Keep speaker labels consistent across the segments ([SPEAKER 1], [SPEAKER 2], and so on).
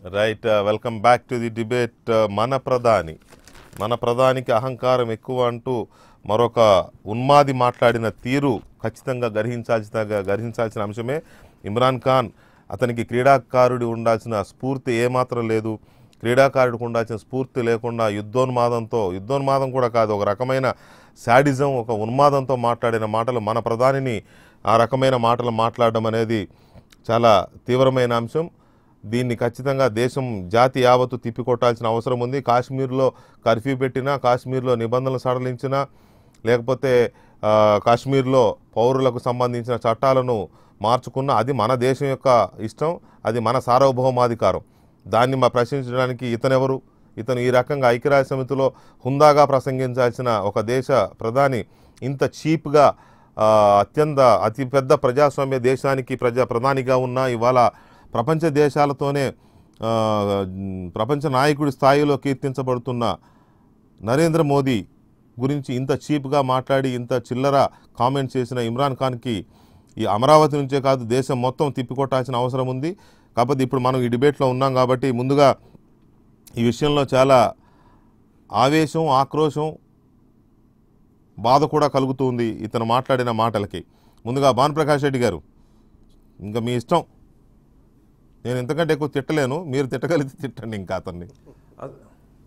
[SPEAKER 1] Right welcome back to the debate మన ప్రధాని మన ప్రధానికి అహంకారం ఎక్కువ అంటూ మరొక ఉన్మాది మాట్లాడిన తీరు ఖచ్చితంగా గ్రహించాల్సిన గ్రహించాల్సిన అంశమే ఇమ్రాన్ ఖాన్ అతనికి క్రీడాకారుడి ఉండాల్సిన స్ఫూర్తి ఏమాత్రం లేదు క్రీడాకారుడికి ఉండాల్సిన స్ఫూర్తి లేకుండా యుద్ధోన్మాదంతో యుద్ధోన్మాదం కూడా కాదు ఒక రకమైన శాడిజం ఒక ఉన్మాదంతో మాట్లాడిన మాటలు మన ప్రధానిని ఆ రకమైన మాటలు మాట్లాడడం అనేది చాలా తీవ్రమైన అంశం దీన్ని ఖచ్చితంగా దేశం జాతి యావత్తు తిప్పికొట్టాల్సిన అవసరం ఉంది కాశ్మీర్లో కర్ఫ్యూ పెట్టినా కాశ్మీర్లో నిబంధనలు సడలించినా లేకపోతే ఆ, కాశ్మీర్లో పౌరులకు సంబంధించిన చట్టాలను మార్చుకున్న అది మన దేశం యొక్క ఇష్టం అది మన సార్వభౌమాధికారం దాన్ని మా ప్రశ్నించడానికి ఇతనెవరు ఇతను ఈ రకంగా ఐక్యరాజ్య సమితిలో హుందాగా ప్రసంగించాల్సిన ఒక దేశ ప్రధాని ఇంత చీప్గా ఆ, అత్యంత అతిపెద్ద ప్రజాస్వామ్య దేశానికి ప్రజా ప్రధానిగా ఉన్న ఇవాళ ప్రపంచ దేశాలతోనే ఆ, ప్రపంచ నాయకుడి స్థాయిలో కీర్తించబడుతున్న నరేంద్ర మోదీ గురించి ఇంత చీప్గా మాట్లాడి ఇంత చిల్లర కామెంట్ చేసిన ఇమ్రాన్ ఖాన్కి ఈ అమరావతి నుంచే కాదు దేశం మొత్తం తిప్పికొట్టాల్సిన అవసరం ఉంది కాకపోతే ఇప్పుడు మనం ఈ డిబేట్లో ఉన్నాం కాబట్టి ముందుగా ఈ విషయంలో చాలా ఆవేశం ఆక్రోశం బాధ కూడా కలుగుతుంది ఇతను మాట్లాడిన మాటలకి ముందుగా భానుప్రకాష్ రెడ్డి గారు ఇంకా మీ ఇష్టం నేను ఇంతకంటే ఎక్కువ తిట్టలేను మీరు తిట్టగలిగితే తిట్టండి ఇంకా అతన్ని
[SPEAKER 2] అ-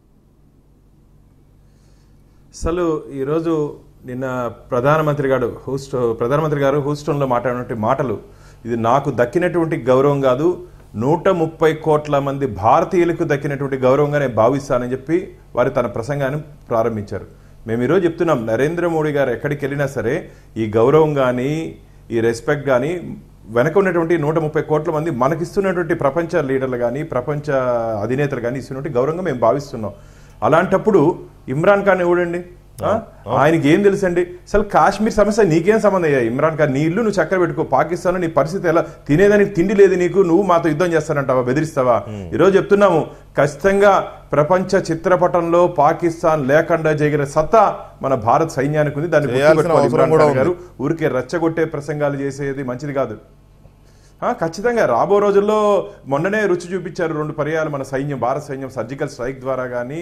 [SPEAKER 2] అసలు ఈరోజు నిన్న ప్రధానమంత్రి గారు హూస్ట్ ప్రధానమంత్రి గారు హూస్టన్లో మాట్లాడినటువంటి మాటలు ఇది నాకు దక్కినటువంటి గౌరవం కాదు నూట ముప్పై కోట్ల మంది భారతీయులకు దక్కినటువంటి గౌరవంగా నేను భావిస్తానని చెప్పి వారు తన ప్రసంగాన్ని ప్రారంభించారు మేము ఈరోజు చెప్తున్నాం నరేంద్ర మోడీ గారు ఎక్కడికి వెళ్ళినా సరే ఈ గౌరవం కానీ ఈ రెస్పెక్ట్ కానీ వెనక ఉన్నటువంటి నూట ముప్పై కోట్ల మంది మనకిస్తున్నటువంటి ప్రపంచ లీడర్లు కానీ ప్రపంచ అధినేతలు కానీ ఇస్తున్నటువంటి గౌరవంగా మేము భావిస్తున్నాం అలాంటప్పుడు ఇమ్రాన్ ఖాన్ ఎవడండి ఆ? ఆయనకి ఏం తెలుసండి అసలు కాశ్మీర్ సమస్య నీకేం సంబంధం అయ్యా ఇమ్రాన్ ఖాన్ నీ ఇల్లు నువ్వు చక్కర పెట్టుకో పాకిస్తాన్ నీ పరిస్థితి ఎలా తినేదానికి తిండి లేదు నీకు నువ్వు మాతో యుద్ధం చేస్తానంటావా బెదిరిస్తావా ఈరోజు చెప్తున్నాము ఖచ్చితంగా ప్రపంచ చిత్రపటంలో పాకిస్తాన్ లేకుండా జరిగిన సత్తా మన భారత్ సైన్యానికి ఉంది దాన్ని
[SPEAKER 1] చేయాల్సిన
[SPEAKER 2] గుర్తుపెట్టుకోవాలి
[SPEAKER 1] అవసరం
[SPEAKER 2] ఇమ్రాన్
[SPEAKER 1] కూడా
[SPEAKER 2] ఖాన్ గారు ఊరికే రెచ్చగొట్టే ప్రసంగాలు చేసేది మంచిది కాదు ఆ, ఖచ్చితంగా రాబో రోజుల్లో మొన్ననే రుచి చూపించారు రెండు పర్యాలు మన సైన్యం భారత సైన్యం సర్జికల్ స్ట్రైక్ ద్వారా కానీ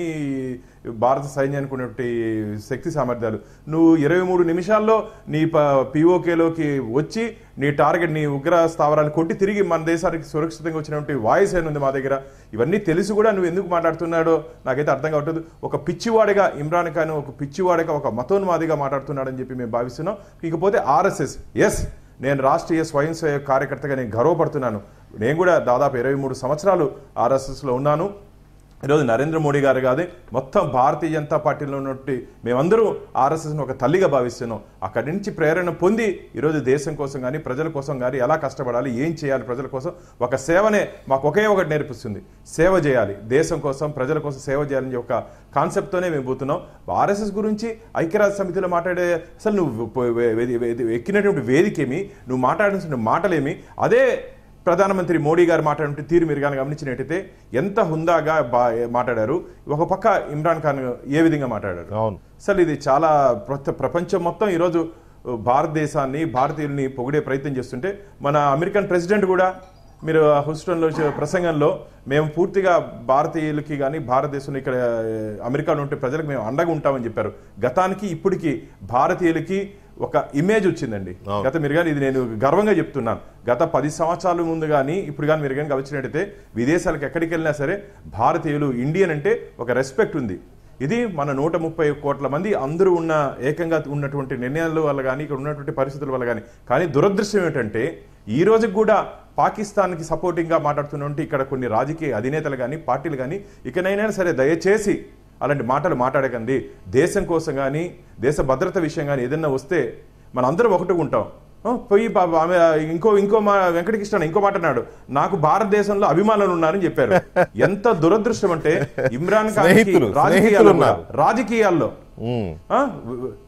[SPEAKER 2] భారత సైన్యానికి ఉన్నటువంటి శక్తి సామర్థ్యాలు నువ్వు ఇరవై మూడు నిమిషాల్లో నీ పిఓకేలోకి వచ్చి నీ టార్గెట్ నీ ఉగ్ర స్థావరాన్ని కొట్టి తిరిగి మన దేశానికి సురక్షితంగా వచ్చినటువంటి వాయుసేన ఉంది మా దగ్గర ఇవన్నీ తెలిసి కూడా నువ్వు ఎందుకు మాట్లాడుతున్నాడో నాకైతే అర్థం కావట్లేదు ఒక పిచ్చివాడిగా ఇమ్రాన్ ఖాన్ ఒక పిచ్చివాడిగా ఒక మతోన్మాదిగా మాట్లాడుతున్నాడని చెప్పి మేము భావిస్తున్నాం ఇకపోతే ఆర్ఎస్ఎస్ ఎస్ నేను రాష్ట్రీయ స్వయం సేవక కార్యకర్తగా నేను గర్వపడుతున్నాను నేను కూడా దాదాపు ఇరవై మూడు సంవత్సరాలు ఆర్ఎస్ఎస్లో ఉన్నాను ఈరోజు నరేంద్ర మోడీ గారు కాదు మొత్తం భారతీయ జనతా పార్టీలో ఉన్నటువంటి మేమందరూ ఆర్ఎస్ఎస్ను ఒక తల్లిగా భావిస్తున్నాం అక్కడి నుంచి ప్రేరణ పొంది ఈరోజు దేశం కోసం కానీ ప్రజల కోసం కానీ ఎలా కష్టపడాలి ఏం చేయాలి ప్రజల కోసం ఒక సేవనే మాకు ఒకే ఒకటి నేర్పిస్తుంది సేవ చేయాలి దేశం కోసం ప్రజల కోసం సేవ చేయాలని ఒక కాన్సెప్ట్తోనే మేము పోతున్నాం ఆర్ఎస్ఎస్ గురించి ఐక్యరాజ్య సమితిలో మాట్లాడే అసలు నువ్వు పో- వే- వే- వే- ఎక్కినటువంటి వేదికేమి నువ్వు మాట్లాడాల్సిన మాటలేమి అదే ప్రధానమంత్రి మోడీ గారు మాట్లాడిన తీరు మీరు కానీ గమనించినట్టయితే ఎంత హుందాగా బా మాట్లాడారు ఒక పక్క ఇమ్రాన్ ఖాన్ ఏ విధంగా మాట్లాడారు
[SPEAKER 1] అవును
[SPEAKER 2] అసలు ఇది చాలా ప్రప- ప్రపంచం మొత్తం ఈరోజు భారతదేశాన్ని భారతీయుల్ని పొగిడే ప్రయత్నం చేస్తుంటే మన అమెరికన్ ప్రెసిడెంట్ కూడా మీరు ఆ హూస్టన్లో చే- ప్రసంగంలో మేము పూర్తిగా భారతీయులకి కానీ భారతదేశంలో ఇక్కడ ఆ, అమెరికాలో ఉంటే ప్రజలకు మేము అండగా ఉంటామని చెప్పారు గతానికి ఇప్పటికి భారతీయులకి ఒక ఇమేజ్ వచ్చిందండి
[SPEAKER 1] అవును.
[SPEAKER 2] గత మీరు కానీ ఇది నేను గర్వంగా చెప్తున్నాను గత పది సంవత్సరాల ముందు కానీ ఇప్పుడు కానీ మీరు కానీ గమనించినట్టయితే విదేశాలకు ఎక్కడికి వెళ్ళినా సరే భారతీయులు ఇండియన్ అంటే ఒక రెస్పెక్ట్ ఉంది ఇది మన నూట ముప్పై కోట్ల మంది అందరూ ఉన్న ఏకంగా ఉన్నటువంటి నిర్ణయాల వల్ల కానీ ఇక్కడ ఉన్నటువంటి పరిస్థితుల వల్ల కానీ కానీ దురదృష్టం ఏంటంటే ఈ రోజుకి కూడా పాకిస్తాన్కి సపోర్టింగ్గా మాట్లాడుతున్నటువంటి ఇక్కడ కొన్ని రాజకీయ అధినేతలు కానీ పార్టీలు కానీ ఇకనైనా సరే దయచేసి అలాంటి మాటలు మాట్లాడకండి దేశం కోసం కానీ దేశ భద్రత విషయం కానీ ఏదైనా వస్తే మనందరం ఒకటి ఉంటాం ఆ, పోయి పాప ఆమె ఇంకో ఇంకో మా వెంకటకృష్ణ ఇంకో మాట అన్నాడు నాకు భారతదేశంలో అభిమానులు ఉన్నారని చెప్పారు ఎంత దురదృష్టం అంటే ఇమ్రాన్ ఖాన్
[SPEAKER 1] స్నేహితులు,
[SPEAKER 2] రాజకీయాల్లో
[SPEAKER 1] స్నేహితులు
[SPEAKER 2] కూడా,
[SPEAKER 1] ఉన్నారు.
[SPEAKER 2] రాజకీయాల్లో
[SPEAKER 1] ఉమ్.
[SPEAKER 2] ఆ,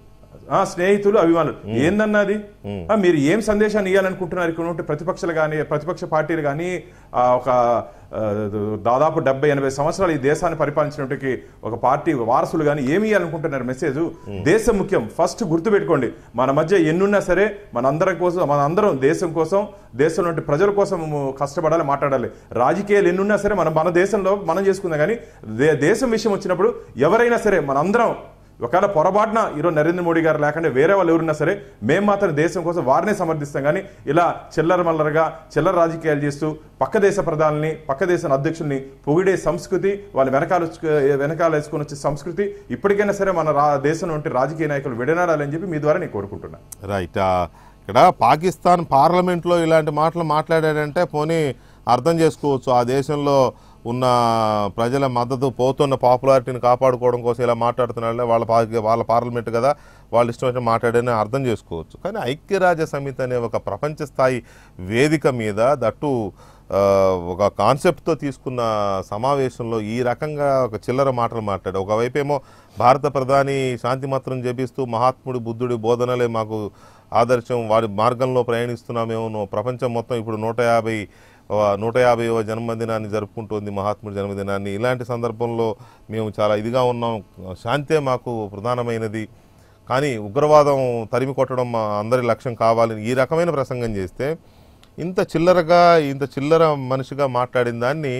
[SPEAKER 2] ఆ స్నేహితులు అభిమానులు ఏందన్నది ఆ, మీరు ఏం సందేశాన్ని ఇవ్వాలనుకుంటున్నారు ఇక్కడ ఉంటే ప్రతిపక్షాలు కానీ ప్రతిపక్ష పార్టీలు కానీ ఆ, ఒక ఆ, దాదాపు డెబ్బై ఎనభై సంవత్సరాలు ఈ దేశాన్ని పరిపాలించినప్పటికీ ఒక పార్టీ వారసులు కానీ ఏమి ఇవ్వాలనుకుంటున్నారు మెసేజ్ దేశం ముఖ్యం ఫస్ట్ గుర్తుపెట్టుకోండి మన మధ్య ఎన్నున్నా సరే మన అందరం కోసం మన అందరం దేశం కోసం దేశంలో ఉండే ప్రజల కోసం కష్టపడాలి మాట్లాడాలి రాజకీయాలు ఎన్నున్నా సరే మనం మన దేశంలో మనం చేసుకుందాం కానీ దే- దేశం విషయం వచ్చినప్పుడు ఎవరైనా సరే మనందరం ఒకవేళ పొరపాటున ఈరోజు నరేంద్ర మోడీ గారు లేకుండా వేరే వాళ్ళు ఎవరున్నా సరే మేము మాత్రం దేశం కోసం వారినే సమర్థిస్తాం కానీ ఇలా చిల్లర మల్లరగా చిల్లర రాజకీయాలు చేస్తూ పక్క దేశ ప్రధాని పక్క దేశ అధ్యక్షుల్ని పొగిడే సంస్కృతి వాళ్ళు వెనకాల వెనకాల వేసుకొని వచ్చే సంస్కృతి ఇప్పటికైనా సరే మన రా దేశంలో ఉంటే రాజకీయ నాయకులు విడనాడాలని చెప్పి మీ ద్వారా నేను కోరుకుంటున్నాను
[SPEAKER 1] రైట్ ఆ, ఇక్కడ పాకిస్తాన్ పార్లమెంట్లో ఇలాంటి మాటలు మాట్లాడాడంటే పోనీ అర్థం చేసుకోవచ్చు ఆ దేశంలో ఉన్న ప్రజల మద్దతు పోతున్న పాపులారిటీని కాపాడుకోవడం కోసం ఇలా మాట్లాడుతున్నాడు వాళ్ళ పా- వాళ్ళ పార్లమెంట్ కదా వాళ్ళు ఇష్టం వచ్చిన మాట్లాడని అర్థం చేసుకోవచ్చు కానీ ఐక్యరాజ్య సమితి అనే ఒక ప్రపంచ స్థాయి వేదిక మీద దట్టు ఆ, ఒక కాన్సెప్ట్తో తీసుకున్న సమావేశంలో ఈ రకంగా ఒక చిల్లర మాటలు మాట్లాడు ఒకవైపేమో భారత ప్రధాని శాంతి మంత్రం జపిస్తూ మహాత్ముడి బుద్ధుడి బోధనలే మాకు ఆదర్శం వారి మార్గంలో ప్రయాణిస్తున్నామేమో ప్రపంచం మొత్తం ఇప్పుడు నూట యాభై ఆ, నూట యాభైవ జన్మదినాన్ని జరుపుకుంటోంది మహాత్ముడి జన్మదినాన్ని ఇలాంటి సందర్భంలో మేము చాలా ఇదిగా ఉన్నాం శాంతే మాకు ప్రధానమైనది కానీ ఉగ్రవాదం తరిమి కొట్టడం మా అందరి లక్ష్యం కావాలని ఈ రకమైన ప్రసంగం చేస్తే ఇంత చిల్లరగా ఇంత చిల్లర మనిషిగా మాట్లాడిన దాన్ని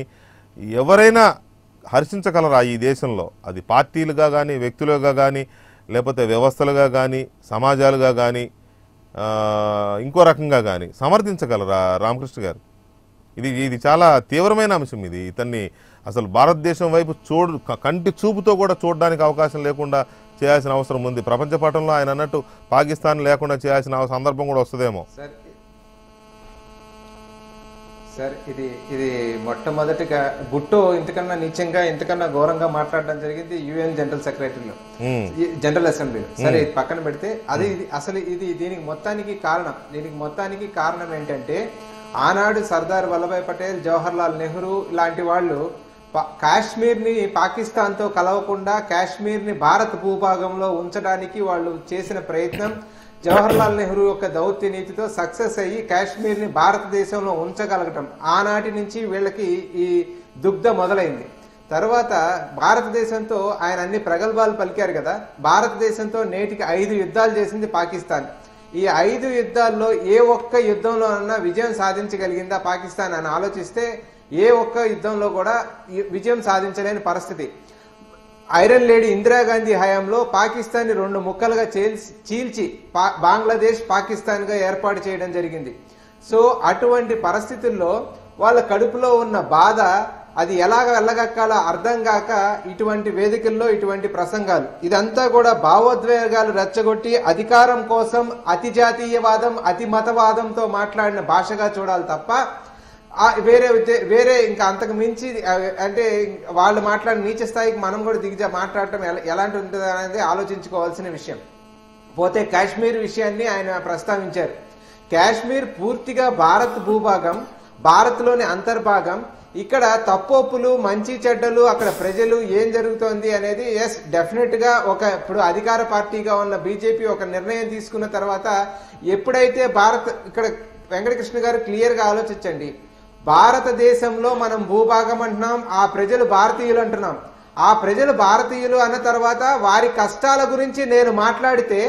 [SPEAKER 1] ఎవరైనా హర్షించగలరా ఈ దేశంలో అది పార్టీలుగా కానీ వ్యక్తులుగా కానీ లేకపోతే వ్యవస్థలుగా కానీ సమాజాలుగా కానీ ఆ, ఇంకో రకంగా కానీ సమర్థించగలరా రామకృష్ణ గారు ఇది ఇది చాలా తీవ్రమైన అంశం ఇది ఇతన్ని అసలు భారతదేశం వైపు చూడు క- కంటి చూపుతో కూడా చూడడానికి అవకాశం లేకుండా చేయాల్సిన అవసరం ఉంది ప్రపంచ పటంలో ఆయన అన్నట్టు పాకిస్తాన్ లేకుండా చేయాల్సిన అవ- సందర్భం కూడా వస్తుందేమో
[SPEAKER 3] సార్ సార్ ఇది ఇది మొట్టమొదటిగా గుట్టో ఇంతకన్నా నీచంగా ఇంతకన్నా ఘోరంగా మాట్లాడడం జరిగింది యుఎన్ జనరల్ సెక్రటరీలో
[SPEAKER 1] ఉమ్,
[SPEAKER 3] ఈ జనరల్ అసెంబ్లీలో సరే ఇది పక్కన పెడితే అది ఇది అసలు ఇది దీనికి మొత్తానికి కారణం దీనికి మొత్తానికి కారణం ఏంటంటే ఆనాడు సర్దార్ వల్లభాయ్ పటేల్ జవహర్ లాల్ నెహ్రూ లాంటి వాళ్ళు పా- కాశ్మీర్ని పాకిస్తాన్తో కలవకుండా కాశ్మీర్ని భారత్ భూభాగంలో ఉంచడానికి వాళ్ళు చేసిన ప్రయత్నం జవహర్ లాల్ నెహ్రూ యొక్క దౌత్య నీతితో సక్సెస్ అయ్యి కాశ్మీర్ని భారతదేశంలో ఉంచగలగటం ఆనాటి నుంచి వీళ్ళకి ఈ దుగ్ధ మొదలైంది తర్వాత భారతదేశంతో ఆయన అన్ని ప్రగల్భాలు పలికారు కదా భారతదేశంతో నేటికి ఐదు యుద్ధాలు చేసింది పాకిస్తాన్ ఈ ఐదు యుద్ధాల్లో ఏ ఒక్క యుద్ధంలో అన్నా విజయం సాధించగలిగిందా పాకిస్తాన్ అని ఆలోచిస్తే ఏ ఒక్క యుద్ధంలో కూడా ఈ విజయం సాధించలేని పరిస్థితి ఐరన్ లేడీ ఇందిరాగాంధీ హయాంలో పాకిస్తాన్ని రెండు ముక్కలుగా చేల్చి చీల్చి పా- బంగ్లాదేశ్ పాకిస్తాన్ గా ఏర్పాటు చేయడం జరిగింది సో అటువంటి పరిస్థితుల్లో వాళ్ళ కడుపులో ఉన్న బాధ అది ఎలాగ వెళ్ళగక్కాలో అర్థం కాక ఇటువంటి వేదికల్లో ఇటువంటి ప్రసంగాలు ఇదంతా కూడా భావోద్వేగాలు రెచ్చగొట్టి అధికారం కోసం అతి జాతీయవాదం అతి మతవాదంతో మాట్లాడిన భాషగా చూడాలి తప్ప ఆ వేరే ఉద్దే- వేరే ఇంకా అంతకు మించి ఆ, అంటే వాళ్ళు మాట్లాడిన నీచ స్థాయికి మనం కూడా దిగజా మాట్లాడటం ఎలా- ఎలాంటి ఉంటుంది అనేది ఆలోచించుకోవాల్సిన విషయం పోతే కాశ్మీర్ విషయాన్ని ఆయన ప్రస్తావించారు కాశ్మీర్ పూర్తిగా భారత్ భూభాగం భారత్లోని అంతర్భాగం ఇక్కడ తప్పొప్పులు మంచి చెడ్డలు అక్కడ ప్రజలు ఏం జరుగుతోంది అనేది ఎస్ డెఫినెట్ గా ఒక ఇప్పుడు అధికార పార్టీగా ఉన్న బీజేపీ ఒక నిర్ణయం తీసుకున్న తర్వాత ఎప్పుడైతే భారత్ ఇక్కడ వెంకటకృష్ణ గారు క్లియర్ గా ఆలోచించండి భారతదేశంలో మనం భూభాగం అంటున్నాం ఆ ప్రజలు భారతీయులు అంటున్నాం ఆ ప్రజలు భారతీయులు అన్న తర్వాత వారి కష్టాల గురించి నేను మాట్లాడితే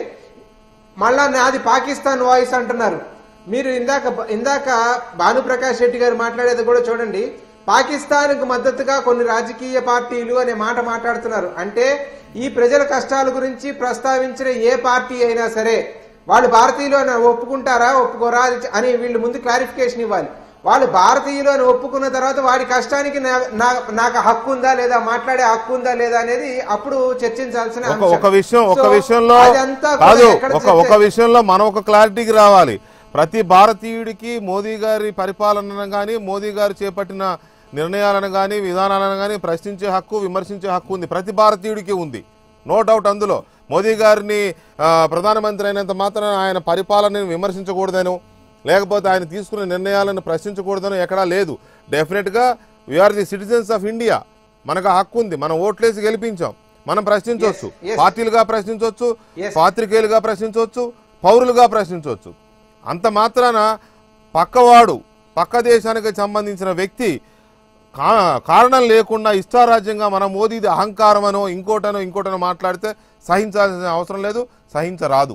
[SPEAKER 3] మళ్ళా నాది పాకిస్తాన్ వాయిస్ అంటున్నారు మీరు ఇందాక ఇందాక భానుప్రకాష్ రెడ్డి గారు మాట్లాడేది కూడా చూడండి పాకిస్తాన్కు మద్దతుగా కొన్ని రాజకీయ పార్టీలు అనే మాట మాట్లాడుతున్నారు అంటే ఈ ప్రజల కష్టాల గురించి ప్రస్తావించిన ఏ పార్టీ అయినా సరే వాళ్ళు భారతీయులు అని ఒప్పుకుంటారా ఒప్పుకోరా అని వీళ్ళు ముందు క్లారిఫికేషన్ ఇవ్వాలి వాళ్ళు భారతీయులు అని ఒప్పుకున్న తర్వాత వాడి కష్టానికి నా- నా- నాకు హక్కు ఉందా లేదా మాట్లాడే హక్కు ఉందా లేదా అనేది అప్పుడు చర్చించాల్సిన
[SPEAKER 1] ఒక
[SPEAKER 3] అంశం.
[SPEAKER 1] ఒక విషయం ఒక
[SPEAKER 3] సో,
[SPEAKER 1] విషయంలో
[SPEAKER 3] అదంతా కూడా
[SPEAKER 1] కాదు
[SPEAKER 3] ఎక్కడ
[SPEAKER 1] ఒక ఒక
[SPEAKER 3] చర్చ-
[SPEAKER 1] విషయంలో మనం ఒక క్లారిటీకి రావాలి ప్రతి భారతీయుడికి మోదీ గారి పరిపాలనను కానీ మోదీ గారు చేపట్టిన నిర్ణయాలను కానీ విధానాలను కానీ ప్రశ్నించే హక్కు విమర్శించే హక్కు ఉంది ప్రతి భారతీయుడికి ఉంది నో డౌట్ అందులో మోదీ గారిని ఆ, ప్రధానమంత్రి అయినంత మాత్రం ఆయన పరిపాలనను విమర్శించకూడదను లేకపోతే ఆయన తీసుకున్న నిర్ణయాలను ప్రశ్నించకూడదను ఎక్కడా లేదు డెఫినెట్గా we are the citizens of India మనకు ఆ హక్కు ఉంది మనం ఓట్లేసి గెలిపించాం మనం ప్రశ్నించవచ్చు
[SPEAKER 3] Yes, yes.
[SPEAKER 1] పార్టీలుగా ప్రశ్నించవచ్చు
[SPEAKER 3] Yes.
[SPEAKER 1] పాత్రికేయులుగా ప్రశ్నించవచ్చు పౌరులుగా ప్రశ్నించవచ్చు అంత మాత్రాన పక్కవాడు పక్క దేశానికి సంబంధించిన వ్యక్తి కా- కారణం లేకుండా ఇష్టారాజ్యంగా మన మోదీది అహంకారమనో ఇంకోటనో ఇంకోటనో మాట్లాడితే సహించాల్సిన అవసరం లేదు సహించరాదు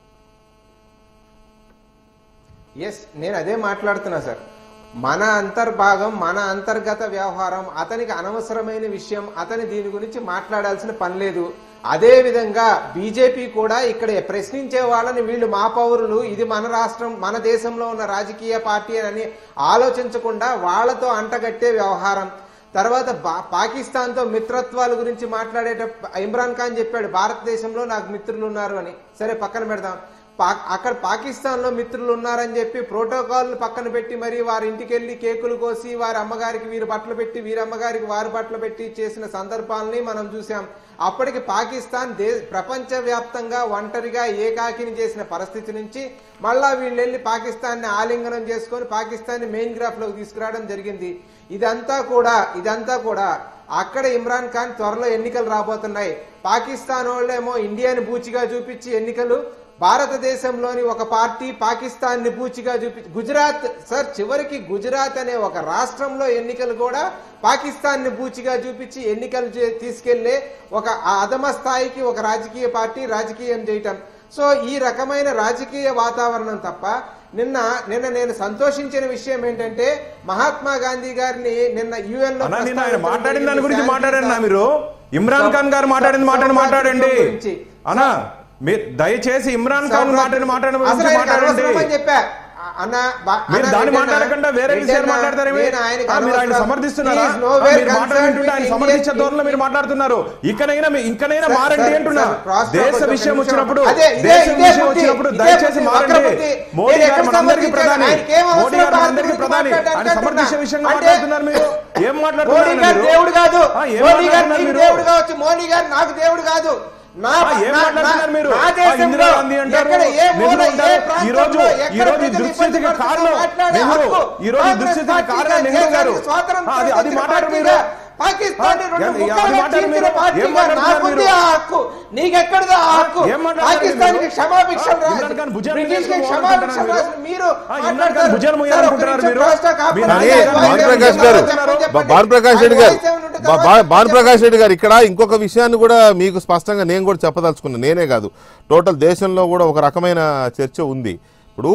[SPEAKER 3] ఎస్ నేను అదే మాట్లాడుతున్నా సార్ మన అంతర్భాగం మన అంతర్గత వ్యవహారం అతనికి అనవసరమైన విషయం అతని దీని గురించి మాట్లాడాల్సిన పని లేదు అదే విధంగా బీజేపీ కూడా ఇక్కడ ప్రశ్నించే వాళ్ళని వీళ్ళు మా పౌరులు ఇది మన రాష్ట్రం మన దేశంలో ఉన్న రాజకీయ పార్టీ అని ఆలోచించకుండా వాళ్ళతో అంటగట్టే వ్యవహారం తర్వాత బా- పాకిస్తాన్తో మిత్రత్వాల గురించి మాట్లాడేట ఇమ్రాన్ ఖాన్ చెప్పాడు భారతదేశంలో నాకు మిత్రులు ఉన్నారు అని సరే పక్కన పెడదాం పా- అక్కడ పాకిస్తాన్ లో మిత్రులు ఉన్నారని చెప్పి ప్రోటోకాల్ పక్కన పెట్టి మరి వారి ఇంటికి వెళ్ళి కేకులు కోసి వారి అమ్మగారికి వీరు బట్టలు పెట్టి వీరి అమ్మగారికి వారి బట్టలు పెట్టి చేసిన సందర్భాలని మనం చూసాం అప్పటికి పాకిస్తాన్ దే ప్రపంచ వ్యాప్తంగా ఒంటరిగా ఏకాకిని చేసిన పరిస్థితి నుంచి మళ్ళా వీళ్ళు వెళ్ళి పాకిస్తాన్ని ఆలింగనం చేసుకొని పాకిస్తాన్ని మెయిన్ గ్రాఫ్ లోకి తీసుకురావడం జరిగింది ఇదంతా కూడా ఇదంతా కూడా అక్కడ ఇమ్రాన్ ఖాన్ త్వరలో ఎన్నికలు రాబోతున్నాయి పాకిస్తాన్ వాళ్ళేమో ఇండియాని బూచిగా చూపించి ఎన్నికలు భారతదేశంలోని ఒక పార్టీ పాకిస్తాన్ ని బూచిగా చూపి గుజరాత్ సార్ చివరికి గుజరాత్ అనే ఒక రాష్ట్రంలో ఎన్నికలు కూడా పాకిస్తాన్ ని బూచిగా చూపించి ఎన్నికలు చే- తీసుకెళ్లే ఒక ఆ అధమ స్థాయికి ఒక రాజకీయ పార్టీ రాజకీయం చేయటం సో ఈ రకమైన రాజకీయ వాతావరణం తప్ప నిన్న నిన్న నేను సంతోషించిన విషయం ఏంటంటే మహాత్మా గాంధీ గారిని నిన్న యుఎన్ లో
[SPEAKER 2] అన్నా నిన్న ఆయన
[SPEAKER 3] ప్రస్తావించడం
[SPEAKER 2] మాట్లాడిన దాని
[SPEAKER 3] జరిగింది.
[SPEAKER 2] గురించి
[SPEAKER 3] శాంతి
[SPEAKER 2] మాట్లాడండి
[SPEAKER 3] సా-
[SPEAKER 2] మీరు ఇమ్రాన్ ఖాన్ గారు మాట్లాడిన మాటను మాట్లాడండి
[SPEAKER 3] గురించి.
[SPEAKER 2] అన్నా మీరు దయచేసి ఇమ్రాన్ ఖాన్ మాట్లాడిన మాటను
[SPEAKER 3] అసలు
[SPEAKER 2] గురించి
[SPEAKER 3] ఆయనకి
[SPEAKER 2] మాట్లాడండి
[SPEAKER 3] అనవసరమని చెప్పా అ- అన్న బా-
[SPEAKER 2] మీరు
[SPEAKER 3] అన్న
[SPEAKER 2] దాన్ని
[SPEAKER 3] ఏంటన్నా?
[SPEAKER 2] మాట్లాడకుండా వేరే విషయాలు
[SPEAKER 3] ఏంటన్నా?
[SPEAKER 2] మాట్లాడతారేమి
[SPEAKER 3] నేను ఆయనకి
[SPEAKER 2] ఆ, మీరు ఆయన
[SPEAKER 3] అనవసరం.
[SPEAKER 2] సమర్థిస్తున్నారా
[SPEAKER 3] He is
[SPEAKER 2] ఆ,
[SPEAKER 3] nowhere
[SPEAKER 2] మీరు మాటలు
[SPEAKER 3] concerned
[SPEAKER 2] వింటుంటే ఆయన
[SPEAKER 3] with
[SPEAKER 2] సమర్థించే
[SPEAKER 3] Indian-
[SPEAKER 2] ధోరణిలో మీరు మాట్లాడుతున్నారు ఇకనైనా మీ- ఇంకనైనా
[SPEAKER 3] సార్,
[SPEAKER 2] మారండి
[SPEAKER 3] సార్,
[SPEAKER 2] అంటున్నా
[SPEAKER 3] సార్, cross talk
[SPEAKER 2] దేశ
[SPEAKER 3] వద్దు, ఒక
[SPEAKER 2] విషయం
[SPEAKER 3] నిమిషం.
[SPEAKER 2] వచ్చినప్పుడు
[SPEAKER 3] అదే, ఇదే,
[SPEAKER 2] దేశ
[SPEAKER 3] ఇదే
[SPEAKER 2] విషయం
[SPEAKER 3] బుద్ధి,
[SPEAKER 2] వచ్చినప్పుడు
[SPEAKER 3] ఇదే
[SPEAKER 2] దయచేసి
[SPEAKER 3] బుద్ధి,
[SPEAKER 2] మారండి
[SPEAKER 3] వక్రబుద్ధి.
[SPEAKER 2] మోడీ
[SPEAKER 3] నేను
[SPEAKER 2] గారు
[SPEAKER 3] ఎక్కడ
[SPEAKER 2] మనందరికీ
[SPEAKER 3] సంబంధించాను?
[SPEAKER 2] ప్రధాని
[SPEAKER 3] ఆయనకి ఏం
[SPEAKER 2] మోడీ
[SPEAKER 3] అవసరం
[SPEAKER 2] గారు
[SPEAKER 3] భారత
[SPEAKER 2] మనందరికీ
[SPEAKER 3] గురించి
[SPEAKER 2] ప్రధాని
[SPEAKER 3] మాట్లాడడానికి
[SPEAKER 2] ఆయన సమర్థించే
[SPEAKER 3] అంటున్నా.
[SPEAKER 2] విషయంగా
[SPEAKER 3] అంటే
[SPEAKER 2] మాట్లాడుతున్నారు మీరు ఏం
[SPEAKER 3] మోడీ
[SPEAKER 2] మాట్లాడుతున్నారు
[SPEAKER 3] గారు
[SPEAKER 2] మీరు?
[SPEAKER 3] దేవుడు కాదు
[SPEAKER 2] ఆ, ఏం
[SPEAKER 3] మోడీ గారు
[SPEAKER 2] మాట్లాడుతున్నారు
[SPEAKER 3] నీకు
[SPEAKER 2] మీరు?
[SPEAKER 3] దేవుడు కావచ్చు మోడీ గారు నాకు దేవుడు కాదు నా
[SPEAKER 2] ఆ, ఏం
[SPEAKER 3] నా-
[SPEAKER 2] మాట్లాడుతున్నారు
[SPEAKER 3] నా-
[SPEAKER 2] మీరు?
[SPEAKER 3] నా
[SPEAKER 2] ఆ,
[SPEAKER 3] దేశంలో
[SPEAKER 2] ఇందిరాగాంధీ అంటారు,
[SPEAKER 3] ఎక్కడ ఏ మూల,
[SPEAKER 2] నెహ్రూ
[SPEAKER 3] ఏ
[SPEAKER 2] అంటారు. ఈ
[SPEAKER 3] ప్రాంతంలో
[SPEAKER 2] రోజు
[SPEAKER 3] ఎక్కడ
[SPEAKER 2] ఈ రోజు ఈ
[SPEAKER 3] ప్రజలు
[SPEAKER 2] దుస్థితికి
[SPEAKER 3] ఇబ్బంది
[SPEAKER 2] కారణం
[SPEAKER 3] పడుతున్నారో
[SPEAKER 2] నెహ్రూ
[SPEAKER 3] మాట్లాడే
[SPEAKER 2] ఈ రోజు ఈ
[SPEAKER 3] హక్కు
[SPEAKER 2] దుస్థితికి
[SPEAKER 3] కాంగ్రెస్
[SPEAKER 2] కారణం
[SPEAKER 3] పార్టీగా
[SPEAKER 2] నెహ్రూ గారు
[SPEAKER 3] దేశానికి స్వాతంత్రం
[SPEAKER 2] ఆ, అది అది
[SPEAKER 3] తెచ్చిన
[SPEAKER 2] మాట్లాడరు
[SPEAKER 3] పార్టీగా,
[SPEAKER 2] మీరు
[SPEAKER 3] పాకిస్తాన్
[SPEAKER 2] ఆ,
[SPEAKER 3] రెండు
[SPEAKER 2] అది
[SPEAKER 3] ముక్కలుగా
[SPEAKER 2] మాట్లాడరు
[SPEAKER 3] చీల్చిన
[SPEAKER 2] మీరు? ఏం
[SPEAKER 3] పార్టీగా
[SPEAKER 2] మాట్లాడుతున్నారు
[SPEAKER 3] నాకుంది
[SPEAKER 2] మీరు?
[SPEAKER 3] ఆ హక్కు నీకెక్కడిది ఆ హక్కు
[SPEAKER 2] ఏం మాట్లాడుతున్నారు
[SPEAKER 3] పాకిస్తాన్ కి
[SPEAKER 2] మీరు?
[SPEAKER 3] క్షమాభిక్షలు
[SPEAKER 2] ఆ,
[SPEAKER 3] రాసి
[SPEAKER 2] ఇమ్రాన్ ఖాన్ భుజాల మీద
[SPEAKER 3] బ్రిటిష్ కి
[SPEAKER 2] వేసుకుని
[SPEAKER 3] క్షమాభిక్షలు
[SPEAKER 2] పోవాలనుకుంటున్నారు
[SPEAKER 3] రాసి మీరు
[SPEAKER 2] ఆ, ఇమ్రాన్ ఖాన్
[SPEAKER 3] మాట్లాడతారు.
[SPEAKER 2] భుజాల మీద
[SPEAKER 3] సార్, ఒక్క
[SPEAKER 2] అనుకుంటున్నారు
[SPEAKER 3] నిమిషం
[SPEAKER 2] మీరు?
[SPEAKER 3] cross talk ఆపండి.
[SPEAKER 2] మీరు
[SPEAKER 1] కానీ
[SPEAKER 2] అదే
[SPEAKER 1] భానుప్రకాష్ గారు
[SPEAKER 3] చెప్పండి.
[SPEAKER 1] భానుప్రకాష్ రెడ్డి గారు
[SPEAKER 3] ఆయన voice ఏమైనా ఉంటే
[SPEAKER 1] భా-
[SPEAKER 3] తర్వాత
[SPEAKER 1] భానుప్రకాష్ రెడ్డి గారు ఇక్కడ ఇంకొక విషయాన్ని కూడా మీకు స్పష్టంగా నేను కూడా చెప్పదలుచుకున్నాను నేనే కాదు టోటల్ దేశంలో కూడా ఒక రకమైన చర్చ ఉంది ఇప్పుడు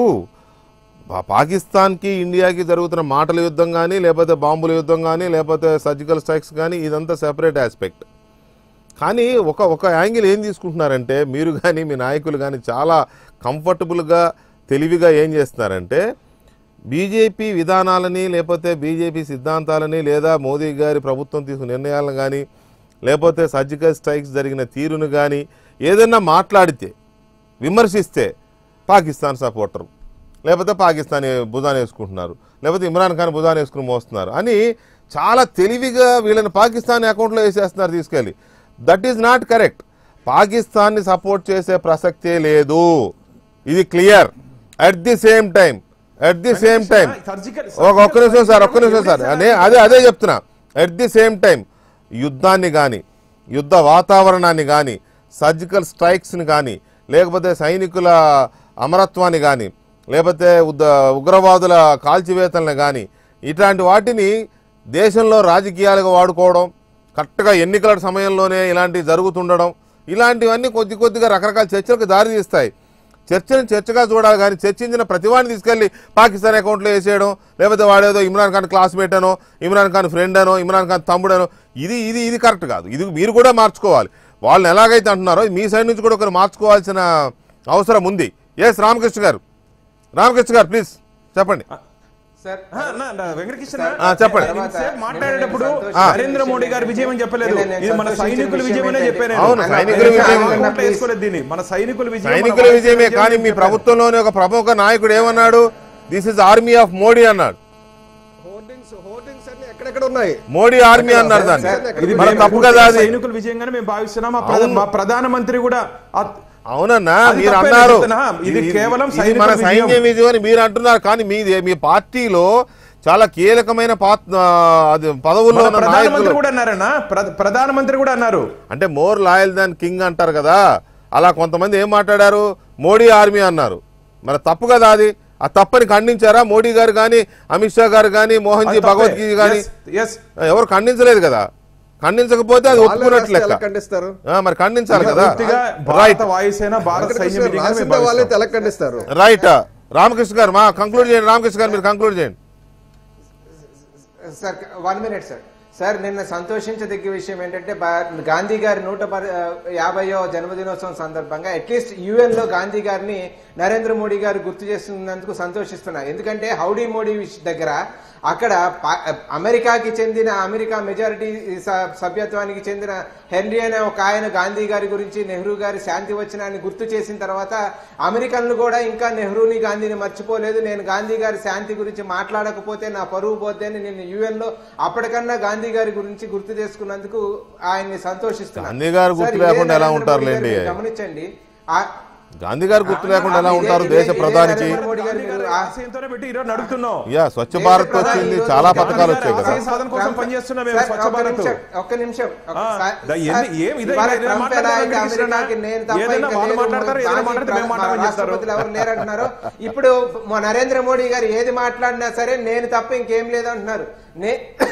[SPEAKER 1] పా- పాకిస్తాన్కి ఇండియాకి జరుగుతున్న మాటల యుద్ధం కానీ లేకపోతే బాంబుల యుద్ధం కానీ లేకపోతే సర్జికల్ స్ట్రైక్స్ కానీ ఇదంతా సెపరేట్ ఆస్పెక్ట్ కానీ ఒక ఒక యాంగిల్ ఏం తీసుకుంటున్నారంటే మీరు కానీ మీ నాయకులు కానీ చాలా కంఫర్టబుల్గా తెలివిగా ఏం చేస్తున్నారంటే బీజేపీ విధానాలని లేకపోతే బీజేపీ సిద్ధాంతాలని లేదా మోదీ గారి ప్రభుత్వం తీసుకున్న నిర్ణయాలను కానీ లేకపోతే సర్జికల్ స్ట్రైక్స్ జరిగిన తీరును కానీ ఏదైనా మాట్లాడితే విమర్శిస్తే పాకిస్తాన్ సపోర్టర్ లేకపోతే పాకిస్తాన్ భుజాన్ని వేసుకుంటున్నారు లేకపోతే ఇమ్రాన్ ఖాన్ భుజాన్ని వేసుకుని మోస్తున్నారు అని చాలా తెలివిగా వీళ్ళని పాకిస్తాన్ అకౌంట్లో వేసేస్తున్నారు తీసుకెళ్ళి దట్ ఈజ్ నాట్ కరెక్ట్ పాకిస్తాన్ని సపోర్ట్ చేసే ప్రసక్తే లేదు ఇది clear at the same time at the same time
[SPEAKER 2] surgical
[SPEAKER 1] ఒక ఒక్క నిమిషం సార్ ఒక్క నిమిషం సార్ అదే అదే అదే చెప్తున్నా ఎట్ ది సేమ్ టైం యుద్ధాన్ని కానీ యుద్ధ వాతావరణాన్ని కానీ సర్జికల్ స్ట్రైక్స్ని కానీ లేకపోతే సైనికుల అమరత్వాన్ని కానీ లేకపోతే ఉద్ద ఉగ్రవాదుల కాల్చివేతలను కానీ ఇట్లాంటి వాటిని దేశంలో రాజకీయాలుగా వాడుకోవడం కరెక్ట్గా ఎన్నికల సమయంలోనే ఇలాంటివి జరుగుతుండడం ఇలాంటివన్నీ కొద్ది కొద్దిగా రకరకాల చర్చలకు దారితీస్తాయి చర్చను చర్చగా చూడాలి కానీ చర్చించిన ప్రతివాడిని తీసుకెళ్లి పాకిస్తాన్ అకౌంట్లో వేసేయడం లేకపోతే వాడేదో ఇమ్రాన్ ఖాన్ క్లాస్మేట్ అనో ఇమ్రాన్ ఖాన్ ఫ్రెండ్ అనో ఇమ్రాన్ ఖాన్ తమ్ముడనో ఇది ఇది ఇది కరెక్ట్ కాదు ఇది మీరు కూడా మార్చుకోవాలి వాళ్ళని ఎలాగైతే అంటున్నారో మీ సైడ్ నుంచి కూడా ఒకరు మార్చుకోవాల్సిన అవసరం ఉంది ఎస్ రామకృష్ణ గారు రామకృష్ణ గారు ప్లీజ్ చెప్పండి
[SPEAKER 3] సార్
[SPEAKER 2] ఆ, నా- నా వెంకటకృష్ణ
[SPEAKER 1] ఆ, చెప్పండి.
[SPEAKER 2] ఆయన ఇంతసేపు మాట్లాడేటప్పుడు
[SPEAKER 3] నేను
[SPEAKER 2] నరేంద్ర మోడీ గారి విజయం అని చెప్పలేదు
[SPEAKER 3] నేను- నేను
[SPEAKER 2] ఇది మన
[SPEAKER 3] సంతోషించిన
[SPEAKER 2] సైనికుల
[SPEAKER 3] విషయం
[SPEAKER 2] విజయం అనే
[SPEAKER 3] ఏంటంటే-
[SPEAKER 2] చెప్పాను
[SPEAKER 1] అవును,
[SPEAKER 2] నేను.
[SPEAKER 1] సైనికుల
[SPEAKER 2] నేను
[SPEAKER 1] విజయమే.
[SPEAKER 2] అకౌంట్లో
[SPEAKER 3] Please.
[SPEAKER 2] వేసుకోలేదు దీన్ని మన సైనికుల విజయం మన
[SPEAKER 1] సైనికుల
[SPEAKER 2] వారి
[SPEAKER 1] విజయమే
[SPEAKER 2] విజయం
[SPEAKER 1] కానీ
[SPEAKER 2] అని
[SPEAKER 1] మీ
[SPEAKER 2] చెప్పాను.
[SPEAKER 1] ప్రభుత్వంలోని ఒక ప్రముఖ నాయకుడు ఏమన్నాడు this is army of Modi అన్నాడు
[SPEAKER 4] హోర్డింగ్స్ హోర్డింగ్స్ అన్ని ఎక్కడెక్కడ ఉన్నాయి
[SPEAKER 1] మోడీ ఆర్మీ అన్నారు దాన్ని
[SPEAKER 2] ఇది
[SPEAKER 1] మన
[SPEAKER 2] మేము
[SPEAKER 1] తప్పు కదా అది
[SPEAKER 2] సైనికుల విజయంగానే మేము భావిస్తున్నాం మా ప్రధా- మా ప్రధానమంత్రి కూడా ఆ-
[SPEAKER 1] అవునన్నా
[SPEAKER 2] అది
[SPEAKER 1] మీరు
[SPEAKER 2] తప్పే
[SPEAKER 1] అన్నారు
[SPEAKER 2] చెప్తున్నా. ఇది కేవలం
[SPEAKER 1] ఇది
[SPEAKER 2] సైనికుల
[SPEAKER 1] మన
[SPEAKER 2] విజయం.
[SPEAKER 1] సైన్య విజయం అని మీరు అంటున్నారు కానీ మీ మీ పార్టీలో చాలా కీలకమైన పాత్ర అది పదవుల్లో
[SPEAKER 2] మన
[SPEAKER 1] ఉన్న
[SPEAKER 2] ప్రధానమంత్రి
[SPEAKER 1] నాయకులు
[SPEAKER 2] కూడా అన్నారన్నా ప్ర- ప్రధానమంత్రి కూడా అన్నారు
[SPEAKER 1] అంటే మోర్ లాయల్ దాన్ కింగ్ అంటారు కదా అలా కొంతమంది ఏం మాట్లాడారు మోడీ ఆర్మీ అన్నారు మరి తప్పు కదా అది ఆ తప్పని ఖండించారా మోడీ గారు కానీ అమిత్ షా గారు కానీ మోహన్ జీ
[SPEAKER 2] అది తప్పే.
[SPEAKER 1] భగవద్గీత కానీ
[SPEAKER 2] Yes, yes.
[SPEAKER 1] ఎవరు ఖండించలేదు కదా ఖండించకపోతే అది
[SPEAKER 4] వాళ్ళే
[SPEAKER 1] ఒప్పుకున్నట్లు
[SPEAKER 4] రాస్తే ఎలా
[SPEAKER 1] లెక్క
[SPEAKER 4] ఖండిస్తారు
[SPEAKER 1] ఆ, మరి ఖండించాలి కదా
[SPEAKER 2] పూర్తిగా
[SPEAKER 1] రైట్
[SPEAKER 2] భారత వాయుసేన భారత సైన్యం
[SPEAKER 4] వెంకటకృష్ణ
[SPEAKER 2] విలీనంగా మేము
[SPEAKER 4] రాసిందే వాళ్ళే
[SPEAKER 2] భావిస్తాం.
[SPEAKER 4] ఎలా ఖండిస్తారు
[SPEAKER 1] రైట్ రామకృష్ణ గారు మా కంక్లూడ్ చేయండి రామకృష్ణ గారు మీరు కంక్లూడ్ చేయండి
[SPEAKER 3] sir one minute sir sir నిన్న సంతోషించదగ్గ విషయం ఏంటంటే బా- గాంధీ గారి నూట పది యాభైయో జన్మదినోత్సవం సందర్భంగా అట్లీస్ట్ యుఎన్ లో గాంధీ గారిని నరేంద్ర మోడీ గారు గుర్తు చేస్తున్నందుకు సంతోషిస్తున్నా ఎందుకంటే హౌడీ మోడీ విష్- దగ్గర అక్కడ పా- అమెరికాకి చెందిన అమెరికా మెజారిటీ స- సభ్యత్వానికి చెందిన హెన్రీ అనే ఒక ఆయన గాంధీ గారి గురించి నెహ్రూ గారి శాంతి వచ్చినాన్ని గుర్తు చేసిన తర్వాత అమెరికన్లు కూడా ఇంకా నెహ్రూని గాంధీని మర్చిపోలేదు నేను గాంధీ గారి శాంతి గురించి మాట్లాడకపోతే నా పరువు పోతే అని నేను యుఎన్ లో అప్పటికన్నా గాంధీ గారి గురించి గుర్తు చేసుకున్నందుకు ఆయన్ని సంతోషిస్తున్నాను
[SPEAKER 1] గాంధీ గారు గుర్తు
[SPEAKER 3] సార్, ఇదే
[SPEAKER 1] లేకుండా ఎలా
[SPEAKER 3] నరేంద్ర
[SPEAKER 1] ఉంటారు
[SPEAKER 3] మోడీ గారు
[SPEAKER 1] లేండి?
[SPEAKER 3] మీరు గమనించండి ఆ-
[SPEAKER 1] గాంధీ గారు గుర్తు లేకుండా ఎలా
[SPEAKER 3] ఇదే-
[SPEAKER 1] ఉంటారు
[SPEAKER 3] ఇదే-
[SPEAKER 1] దేశ
[SPEAKER 3] ఇదే
[SPEAKER 1] ప్రధానికి
[SPEAKER 3] నరేంద్ర మోడీ గారు
[SPEAKER 2] గాంధీ గారి
[SPEAKER 3] మీరు ఆ-
[SPEAKER 2] ఆశయంతోనే పెట్టి ఈరోజు నడుపుతున్నాం
[SPEAKER 1] యా స్వచ్ఛ
[SPEAKER 3] దేశ
[SPEAKER 1] భారత్
[SPEAKER 3] ప్రధాని
[SPEAKER 1] వచ్చింది
[SPEAKER 3] ఈరోజు
[SPEAKER 1] చాలా
[SPEAKER 3] గాంధీ
[SPEAKER 1] పథకాలు
[SPEAKER 3] గారి
[SPEAKER 1] వచ్చాయి కదా
[SPEAKER 2] ఆశయ సాధన కోసం
[SPEAKER 3] ట్రంప్-
[SPEAKER 2] పనిచేస్తున్నాం మేము
[SPEAKER 3] సార్,
[SPEAKER 2] స్వచ్ఛ
[SPEAKER 3] ఒక్క
[SPEAKER 2] భారత్.
[SPEAKER 3] నిమిషం, ఒక్క నిమిషం ఒక్క
[SPEAKER 2] ఆ,
[SPEAKER 3] సార్,
[SPEAKER 2] దా- ఏంది- ఏం ఇదే
[SPEAKER 3] ఇవాళ
[SPEAKER 2] ఏదైనా
[SPEAKER 3] ట్రంప్
[SPEAKER 2] మాట్లాడతారా
[SPEAKER 3] ఎలా అయితే
[SPEAKER 2] వెంకటకృష్ణ
[SPEAKER 3] అమెరికాకి నేను తప్ప
[SPEAKER 2] ఏదైనా
[SPEAKER 3] ఇంకా
[SPEAKER 2] వాళ్ళు
[SPEAKER 3] లేరు,
[SPEAKER 2] మాట్లాడతారు, ఏదైనా
[SPEAKER 3] మాజీ
[SPEAKER 2] మాట్లాడితే మేము
[SPEAKER 3] ప్ర-
[SPEAKER 2] మాట్లాడమని చెప్తారు.
[SPEAKER 3] రాష్ట్రపతులు ఎవరు లేరు అంటున్నారు ఇప్పుడు మా నరేంద్ర మోడీ గారు ఏది మాట్లాడినా సరే నేను తప్ప ఇంకేం లేదు అంటున్నారు నే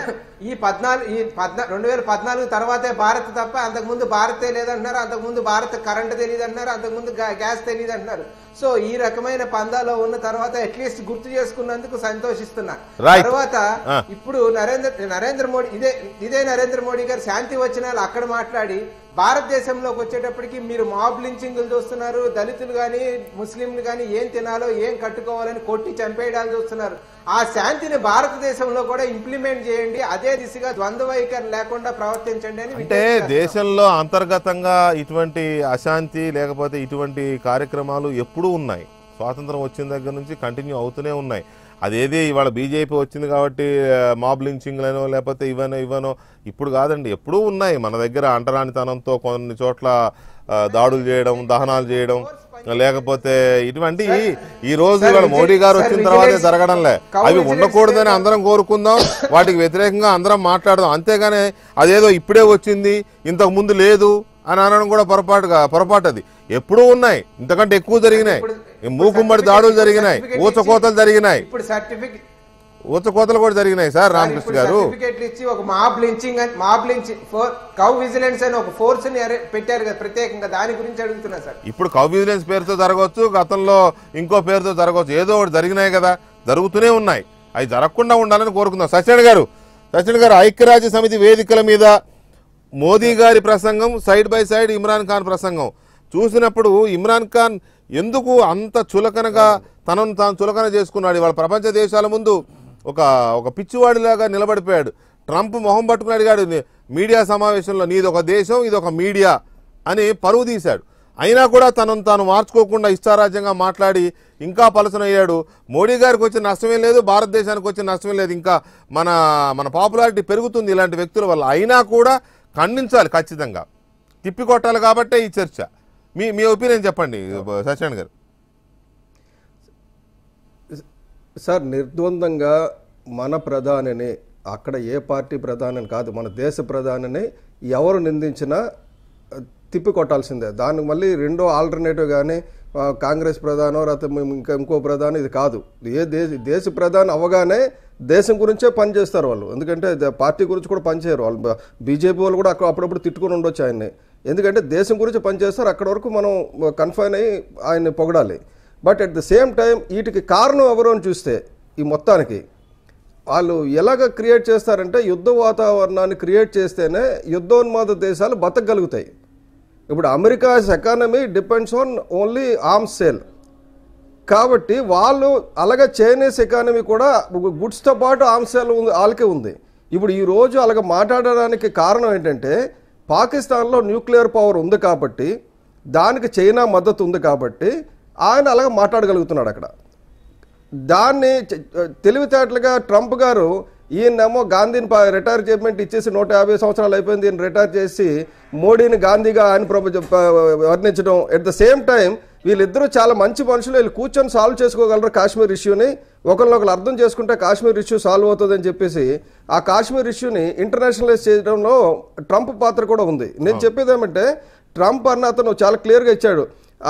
[SPEAKER 3] ఈ పద్నాలుగు ఈ పద్నా రెండు వేల పద్నాలుగు తర్వాతే భారత్ తప్ప అంతకుముందు భారతే లేదంటున్నారు అంతకుముందు భారత్ కరెంట్ తెలియదు అంటున్నారు అంతకుముందు గా- గ్యాస్ తెలియదు అంటున్నారు సో ఈ రకమైన పందాలో ఉన్న తర్వాత అట్లీస్ట్ గుర్తు చేసుకున్నందుకు సంతోషిస్తున్నా
[SPEAKER 1] Right.
[SPEAKER 3] తర్వాత
[SPEAKER 1] ఆ.
[SPEAKER 3] ఇప్పుడు నరేంద్ర నరేంద్ర మోడీ ఇదే ఇదే నరేంద్ర మోడీ గారు శాంతి వచ్చిన వాళ్ళు అక్కడ మాట్లాడి భారతదేశంలోకి వచ్చేటప్పటికి మీరు మాబ్ లించింగ్లు చూస్తున్నారు దళితులు కానీ ముస్లింలు కానీ ఏం తినాలో ఏం కట్టుకోవాలని కొట్టి చంపేయడాలు చూస్తున్నారు ఆ శాంతిని భారతదేశంలో కూడా ఇంప్లిమెంట్ చేయండి అదే దిశగా ద్వంద్వ వైఖరి లేకుండా ప్రవర్తించండి అని
[SPEAKER 1] అంటే
[SPEAKER 3] విజ్ఞప్తి చేస్తున్నాను.
[SPEAKER 1] దేశంలో అంతర్గతంగా ఇటువంటి అశాంతి లేకపోతే ఇటువంటి కార్యక్రమాలు ఎప్పుడూ ఉన్నాయి స్వాతంత్రం వచ్చిన దగ్గర నుంచి కంటిన్యూ అవుతూనే ఉన్నాయి అదేది ఇవాళ బీజేపీ వచ్చింది కాబట్టి ఆ, మాబ్ లించింగ్లనో లేకపోతే ఇవనో ఇవనో ఇప్పుడు కాదండి ఎప్పుడూ ఉన్నాయి మన దగ్గర అంటరానితనంతో కొన్ని చోట్ల ఆ, దాడులు చేయడం దహనాలు చేయడం లేకపోతే ఇటువంటి ఈ రోజు
[SPEAKER 3] సార్,
[SPEAKER 1] ఇవాళ
[SPEAKER 3] విజయ్-
[SPEAKER 1] మోడీ గారు
[SPEAKER 3] సార్,
[SPEAKER 1] వచ్చిన తర్వాతే
[SPEAKER 3] విజిలెన్స్-
[SPEAKER 1] జరగడంలే
[SPEAKER 3] కౌ
[SPEAKER 1] అవి
[SPEAKER 3] విజిలెన్స్
[SPEAKER 1] ఉండకూడదని
[SPEAKER 3] స్టేట్
[SPEAKER 1] అందరం కోరుకుందాం వాటికి వ్యతిరేకంగా అందరం మాట్లాడదాం అంతేగాని అదేదో ఇప్పుడే వచ్చింది ఇంతకు ముందు లేదు అని అనడం కూడా పొరపాటుగా పొరపాటు అది ఎప్పుడూ ఉన్నాయి ఇంతకంటే ఎక్కువ జరిగినాయి
[SPEAKER 3] ఇప్పుడు-
[SPEAKER 1] ఈ మూకుమ్మడి దాడులు జరిగినాయి
[SPEAKER 3] సర్టిఫికెట్
[SPEAKER 1] ఊచకోతలు జరిగినాయి
[SPEAKER 3] ఇప్పుడు సర్టిఫికెట్
[SPEAKER 1] ఊచకోతలు కూడా జరిగినాయి సార్ రామకృష్ణ గారు
[SPEAKER 3] సర్టిఫికెట్లు ఇచ్చి ఒక మాబ్ లించింగ్ అని mob lynching for cow vigilance అని ఒక ఫోర్స్ ని అరే- పెట్టారు కదా ప్రత్యేకంగా దాని గురించి అడుగుతున్నా సార్
[SPEAKER 1] ఇప్పుడు కౌ విజిలెన్స్ పేరుతో జరగవచ్చు గతంలో ఇంకో పేరుతో జరగవచ్చు ఏదో ఒకటి జరిగినాయి కదా జరుగుతూనే ఉన్నాయి అవి జరగకుండా ఉండాలని కోరుకుందాం సత్యనారాయణ గారు సత్యనారాయణ గారు ఐక్యరాజ్య సమితి వేదికల మీద మోదీ గారి ప్రసంగం side by side Imran Khan ప్రసంగం చూసినప్పుడు ఇమ్రాన్ ఖాన్ ఎందుకు అంత చులకనగా తనను తాను చులకన చేసుకున్నాడు ఇవాళ ప్రపంచ దేశాల ముందు ఒక ఒక పిచ్చివాడిలాగా నిలబడిపోయాడు ట్రంప్ మొహం పట్టుకుని అడిగాడు "నీ- మీడియా సమావేశంలో నీది ఒక దేశం ఇది ఒక మీడియా అని పరువు తీశాడు అయినా కూడా తనను తాను మార్చుకోకుండా ఇష్టారాజ్యంగా మాట్లాడి ఇంకా పలసనయ్యాడు మోడీ గారికి వచ్చిన నష్టమే లేదు భారతదేశానికి వచ్చిన నష్టమే లేదు ఇంకా మన మన పాపులారిటీ పెరుగుతుంది ఇలాంటి వ్యక్తుల వల్ల అయినా కూడా ఖండించాలి ఖచ్చితంగా తిప్పికొట్టాలి కాబట్టే ఈ చర్చ మీ మీ ఒపీనియన్ చెప్పండి సత్యనారాయణ గారు
[SPEAKER 4] సార్ నిర్ద్వందంగా మన ప్రధానిని అక్కడ ఏ పార్టీ ప్రధాని కాదు మన దేశ ప్రధానిని ఎవరు నిందించినా ఆ, తిప్పి కొట్టాల్సిందే దానికి మళ్ళీ రెండో ఆల్టర్నేటివ్ కానీ ఆ, కాంగ్రెస్ ప్రధానో లేకపోతే ఇంకా ఇంకో ప్రధాని ఇది కాదు ఏ దేశ దేశ ప్రధాని అవగానే దేశం గురించే పనిచేస్తారు వాళ్ళు ఎందుకంటే ద- పార్టీ గురించి కూడా పనిచేయరు వాళ్ళు బీజేపీ వాళ్ళు కూడా అక్కడ అప్పుడప్పుడు తిట్టుకుని ఉండొచ్చు ఆయన్ని ఎందుకంటే దేశం గురించి పనిచేస్తారు అక్కడ వరకు మనం కన్ఫైన్ అయ్యి ఆయన్ని పొగడాలి but at the same time వీటికి కారణం ఎవరు అని చూస్తే ఈ మొత్తానికి వాళ్ళు ఎలాగ క్రియేట్ చేస్తారంటే యుద్ధ వాతావరణాన్ని క్రియేట్ చేస్తేనే యుద్ధోన్మాద దేశాలు బతకగలుగుతాయి ఇప్పుడు America's economy depends on only arms sale కాబట్టి వాళ్ళు అలాగే చైనీస్ ఎకానమీ కూడా గుడ్స్తో పాటు ఆర్మ్స్ సేల్ ఉంది వాళ్ళకే ఉంది ఇప్పుడు ఈ రోజు అలాగ మాట్లాడడానికి కారణం ఏంటంటే పాకిస్తాన్లో న్యూక్లియర్ పవర్ ఉంది కాబట్టి దానికి చైనా మద్దతు ఉంది కాబట్టి ఆయన అలాగ మాట్లాడగలుగుతున్నాడు అక్కడ దాన్ని చ- తెలివితేటలుగా ట్రంప్ గారు ఈయనేమో గాంధీని ప- రిటైర్ చేయమెంట్ ఇచ్చేసి నూట యాభై సంవత్సరాలు అయిపోయింది ఈయన రిటైర్ చేసి మోడీని గాంధీగా ఆయన ప్రభు ప- వర్ణించడం ఎట్ ద సేమ్ టైం వీళ్ళిద్దరూ చాలా మంచి మనుషులు వీళ్ళు కూర్చొని సాల్వ్ చేసుకోగలరు కాశ్మీర్ ఇష్యూని ఒకరినొకరు అర్థం చేసుకుంటే కాశ్మీర్ ఇష్యూ సాల్వ్ అవుతుంది అని చెప్పేసి ఆ కాశ్మీర్ ఇష్యూని ఇంటర్నేషనలైజ్ చేయడంలో ట్రంప్ పాత్ర కూడా ఉంది నేను చెప్పేది ఏమంటే ట్రంప్ అన్న అతను చాలా క్లియర్గా ఇచ్చాడు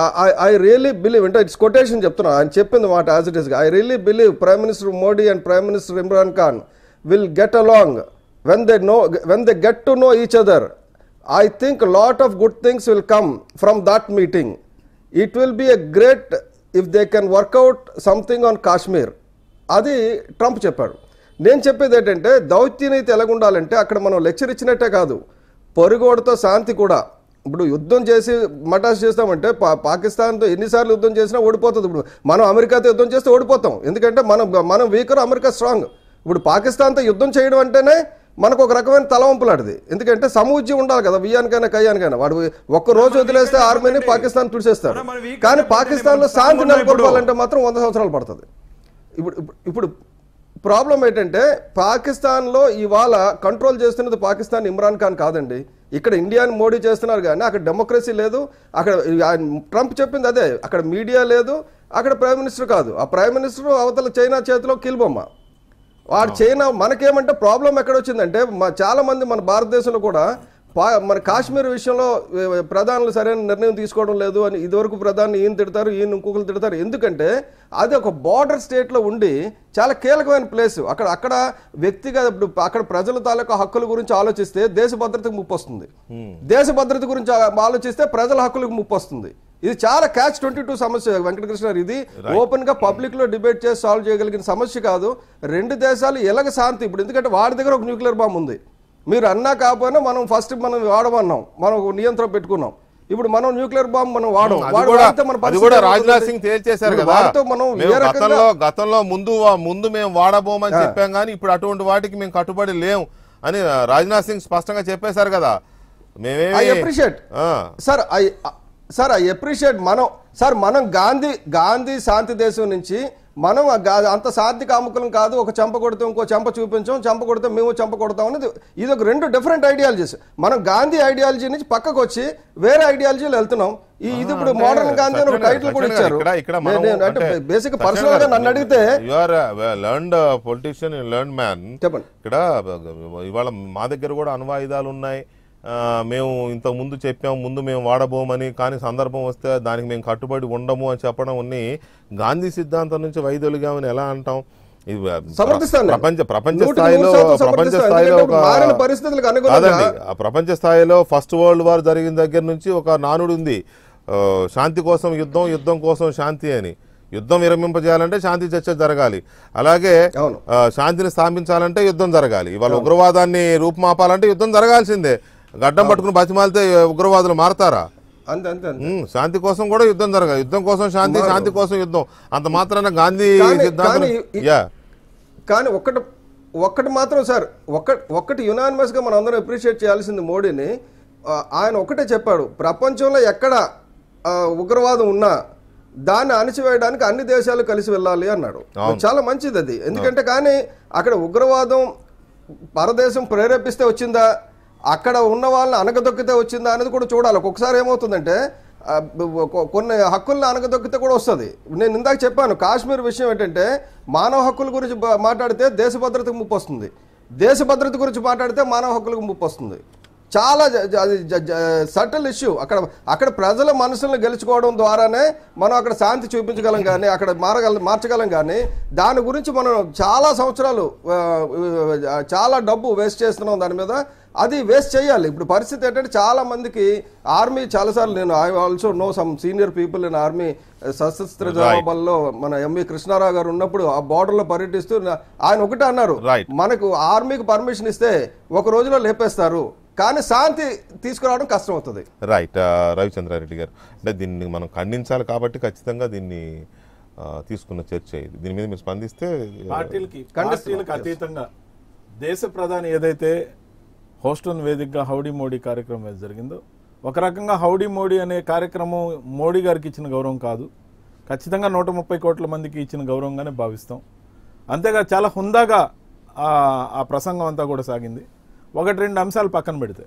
[SPEAKER 4] ఐ రియలీ బిలీవ్ అంటే ఇట్స్ కొటేషన్ చెప్తున్నా ఆయన చెప్పింది మాట యాజ్ ఇట్ ఇస్గా I really believe prime minister Modi and prime minister Imran Khan will get along when they know when they get to know each other I think lot of good things will come from that meeting it will be a great if they can work out something on Kashmir అది Trump చెప్పాడు నేను చెప్పేది ఏంటంటే దౌత్యనీతి ఎలాగుండాలంటే అక్కడ మనం lecture ఇచ్చినట్టే కాదు పొరుగోడుతో శాంతి కూడా ఇప్పుడు యుద్ధం చేసి మటాస్ చేస్తామంటే పా పాకిస్తాన్తో ఎన్నిసార్లు యుద్ధం చేసినా ఓడిపోతుంది ఇప్పుడు మనం అమెరికాతో యుద్ధం చేస్తే ఓడిపోతాం ఎందుకంటే మనం మనం వీకర్ అమెరికా స్ట్రాంగ్ ఇప్పుడు పాకిస్తాన్తో యుద్ధం చేయడం అంటేనే మనకు ఒక రకమైన తలవంపులాంటిది ఎందుకంటే సమూజ్యం ఉండాలి కదా వియానికైనా కయ్యానికైనా వాడు ఒక్క రోజు వదిలేస్తే ఆర్మీని పాకిస్తాన్ తుడిచేస్తారు
[SPEAKER 2] మనం- మనం weak
[SPEAKER 4] కానీ
[SPEAKER 2] అంటే
[SPEAKER 4] పాకిస్తాన్లో
[SPEAKER 2] మనం
[SPEAKER 4] శాంతి
[SPEAKER 2] ఉన్నాం ఇప్పుడు.
[SPEAKER 4] నెలకొల్పాలంటే మాత్రం వంద సంవత్సరాలు పడుతుంది ఇప్పుడు ఇప్పుడు- ఇప్పుడు ప్రాబ్లం ఏంటంటే పాకిస్తాన్లో ఇవాళ కంట్రోల్ చేస్తున్నది పాకిస్తాన్ ఇమ్రాన్ ఖాన్ కాదండి ఇక్కడ ఇండియాని మోడీ చేస్తున్నారు కానీ అక్కడ డెమోక్రసీ లేదు అక్కడ ఆయన ట్రంప్ చెప్పింది అదే అక్కడ మీడియా లేదు అక్కడ ప్రైమ్ మినిస్టర్ కాదు ఆ ప్రైమ్ మినిస్టర్ అవతల చైనా చేతిలో కిల్బొమ్మ వాడు చైనా మనకేమంటే ప్రాబ్లం ఎక్కడ వచ్చిందంటే మా చాలా మంది మన భారతదేశంలో కూడా పా మన కాశ్మీర్ విషయంలో ఏ, ప్రధానులు సరైన నిర్ణయం తీసుకోవడం లేదు అని ఇదివరకు ప్రధాని ఈయన తిడతారు ఈయన ఇంకొకరు తిడతారు ఎందుకంటే అది ఒక బార్డర్ స్టేట్లో ఉండి చాలా కీలకమైన ప్లేస్ అక్కడ అక్కడ వ్యక్తిగత ఇప్పుడు అక్కడ ప్రజల తాలూకా హక్కుల గురించి ఆలోచిస్తే దేశ భద్రతకు ముప్పు వస్తుంది దేశ భద్రత గురించి ఆ- ఆలోచిస్తే ప్రజల హక్కులకు ముప్పు వస్తుంది ఇది చాలా క్యాచ్ ట్వంటీ టూ సమస్య వెంకటకృష్ణ గారు. ఇది ఓపెన్ గా పబ్లిక్ లో డిబేట్ చేసి సాల్వ్ చేయగలిగిన సమస్య కాదు రెండు దేశాలు ఎలాగ శాంతి ఇప్పుడు ఎందుకంటే వాడి దగ్గర ఒక న్యూక్లియర్ బాంబు ఉంది మీరు అన్నా కాకపోయినా మనం ఫస్ట్ మనం వాడమన్నాం మనం ఒక నియంత్రణ పెట్టుకున్నాం ఇప్పుడు మనం న్యూక్లియర్ బాంబు మనం వాడం
[SPEAKER 1] అది
[SPEAKER 4] వాడు
[SPEAKER 1] కూడా
[SPEAKER 4] వాడితే మన
[SPEAKER 1] అది
[SPEAKER 4] పరిస్థితి
[SPEAKER 1] కూడా
[SPEAKER 4] ఏమవుతుంది?
[SPEAKER 1] రాజ్నాథ్ సింగ్ తేల్చేశారు
[SPEAKER 4] ఇప్పుడు
[SPEAKER 1] కదా
[SPEAKER 4] వాడితో మనం
[SPEAKER 1] మేము
[SPEAKER 4] ఏ రకంగా
[SPEAKER 1] గతంలో గతంలో ముందు వా- ముందు మేము వాడబోమని చెప్పాం కానీ ఇప్పుడు అటువంటి వాటికి మేము కట్టుబడి లేం అని రాజ్నాథ్ సింగ్ స్పష్టంగా చెప్పేశారు కదా
[SPEAKER 4] ఐ
[SPEAKER 1] మేమేమి
[SPEAKER 4] appreciate
[SPEAKER 1] ah,
[SPEAKER 4] sir I sir I appreciate మనం సార్ మనం గాంధీ గాంధీ శాంతి దేశం నుంచి మనం ఆ గా- అంత శాంతి కాముకులం కాదు ఒక చెంప కొడితే ఇంకో చెంప చూపించాం చెంప కొడితే మేము చెంప కొడతాం అనేది ఇది ఒక రెండు డిఫరెంట్ ఐడియాలజీస్ మనం గాంధీ ఐడియాలజీ నుంచి పక్కకు వచ్చి వేరే ఐడియాలజీలో వెళ్తున్నాం ఈ ఇది ఇప్పుడు
[SPEAKER 1] అంటే
[SPEAKER 4] మోడర్న్ గాంధీ అని ఒక
[SPEAKER 1] సత్యనారాయణ
[SPEAKER 4] టైటిల్ కూడా
[SPEAKER 1] గారు,
[SPEAKER 4] ఇచ్చారు
[SPEAKER 1] ఇక్కడ ఇక్కడ
[SPEAKER 4] నేను-
[SPEAKER 1] మనం
[SPEAKER 4] నేను అంటే బేసిక్ పర్సనల్ గా నన్ను అడిగితే
[SPEAKER 1] you are learned politician learn man
[SPEAKER 4] చెప్పండి
[SPEAKER 1] ఇక్కడ ఇవాళ మా దగ్గర కూడా అణ్వాయుధాలు ఉన్నాయి ఆ, మేము ఇంత ముందు చెప్పాం ముందు మేము వాడబోమని కానీ సందర్భం వస్తే దానికి మేము కట్టుబడి ఉండము అని చెప్పడం ఉన్ని గాంధీ సిద్ధాంతం నుంచి వైదొలిగామని ఎలా అంటాం ఇది
[SPEAKER 4] సమర్థిస్తాను నేను.
[SPEAKER 1] ప్రపంచ ప్రపంచ
[SPEAKER 4] నూటికి నూరు
[SPEAKER 1] స్థాయిలో
[SPEAKER 4] శాతం
[SPEAKER 1] ప్రపంచ
[SPEAKER 4] సమర్థిస్తాను.
[SPEAKER 1] స్థాయిలో
[SPEAKER 4] ఎందుకంటే
[SPEAKER 1] ఒక
[SPEAKER 4] మారిన పరిస్థితులకు అనుగుణంగా-
[SPEAKER 1] కాదండి ఆ ప్రపంచ స్థాయిలో ఫస్ట్ వరల్డ్ వార్ జరిగిన దగ్గర నుంచి ఒక నానుడు ఉంది ఆ, శాంతి కోసం యుద్ధం యుద్ధం కోసం శాంతి అని యుద్ధం విరమింపజేయాలంటే శాంతి చర్చ జరగాలి అలాగే
[SPEAKER 4] అవును.
[SPEAKER 1] ఆ, శాంతిని స్థాపించాలంటే యుద్ధం జరగాలి ఇవాళ ఉగ్రవాదాన్ని రూపుమాపాలంటే యుద్ధం జరగాల్సిందే గడ్డం పట్టుకుని బతిమాలితే ఉగ్రవాదులు మారతారా
[SPEAKER 4] అంతే అంతే అంతే
[SPEAKER 1] ఉమ్, శాంతి కోసం కూడా యుద్ధం జరగాలి యుద్ధం కోసం శాంతి శాంతి కోసం యుద్ధం అంత మాత్రాన గాంధీ
[SPEAKER 4] కానీ-
[SPEAKER 1] సిద్ధాంతం
[SPEAKER 4] కానీ ఈ-
[SPEAKER 1] యా
[SPEAKER 4] కానీ ఒక్కటి ఒక్కటి మాత్రం సార్ ఒక్క ఒక్కటి యునానిమస్గా మనం అందరం అప్రిషియేట్ చేయాల్సింది మోడీని ఆ, ఆయన ఒకటే చెప్పాడు ప్రపంచంలో ఎక్కడ ఆ, ఉగ్రవాదం ఉన్నా దాన్ని అణిచివేయడానికి అన్ని దేశాలు కలిసి వెళ్ళాలి అన్నాడు చాలా మంచిది అది ఎందుకంటే కానీ అక్కడ ఉగ్రవాదం పరదేశం ప్రేరేపిస్తే వచ్చిందా అక్కడ ఉన్న వాళ్ళని అనగదొక్కితే వచ్చిందా అనేది కూడా చూడాలి ఒక్కొక్కసారి ఏమవుతుందంటే ఆ, కొ- కొన్ని హక్కుల్ని అనగదొక్కితే కూడా వస్తుంది నేను ఇందాక చెప్పాను కాశ్మీర్ విషయం ఏంటంటే మానవ హక్కుల గురించి బ- మాట్లాడితే దేశ భద్రతకు ముప్పు వస్తుంది దేశ భద్రత గురించి మాట్లాడితే మానవ హక్కులకు ముప్పు వస్తుంది చాలా సటిల్ ఇష్యూ అక్కడ అక్కడ ప్రజల మనసులను గెలుచుకోవడం ద్వారానే మనం అక్కడ శాంతి చూపించగలం కానీ అక్కడ మారగల మార్చగలం కానీ దాని గురించి మనం చాలా సంవత్సరాలు ఆ, ఆ, చాలా డబ్బు వేస్ట్ చేస్తున్నాం దాని మీద అది వేస్ట్ చేయాలి ఇప్పుడు పరిస్థితి ఏంటంటే చాలా మందికి ఆర్మీ చాలాసార్లు నేను I also know some senior people in army సశస్త్ర జవాబాల్లో మన ఎంవి కృష్ణారావు గారు ఉన్నప్పుడు ఆ border లో పర్యటిస్తూ నా- ఆయన ఒకటే అన్నారు
[SPEAKER 1] Right.
[SPEAKER 4] మనకు ఆర్మీకి పర్మిషన్ ఇస్తే ఒక రోజులో లేపేస్తారు కానీ శాంతి తీసుకురావడం కష్టం అవుతుంది
[SPEAKER 1] రైట్ రవిచంద్రారెడ్డి గారు అంటే దీన్ని మనం ఖండించాలి కాబట్టి ఖచ్చితంగా దీన్ని ఆ, తీసుకున్న చర్చ ఇది దీని మీద మీరు స్పందిస్తే
[SPEAKER 5] పార్టీలకి పార్టీలకు అతీతంగా దేశ ప్రధాని ఏదైతే హోస్టన్ వేదికగా హౌడీ మోడీ కార్యక్రమం ఏది జరిగిందో ఒక రకంగా హౌడీ మోడీ అనే కార్యక్రమం మోడీ గారికి ఇచ్చిన గౌరవం కాదు ఖచ్చితంగా నూట ముప్పై కోట్ల మందికి ఇచ్చిన గౌరవంగానే భావిస్తాం అంతేగా చాలా హుందాగా ఆ- ఆ ప్రసంగం అంతా కూడా సాగింది ఒకటి రెండు అంశాలు పక్కన పెడితే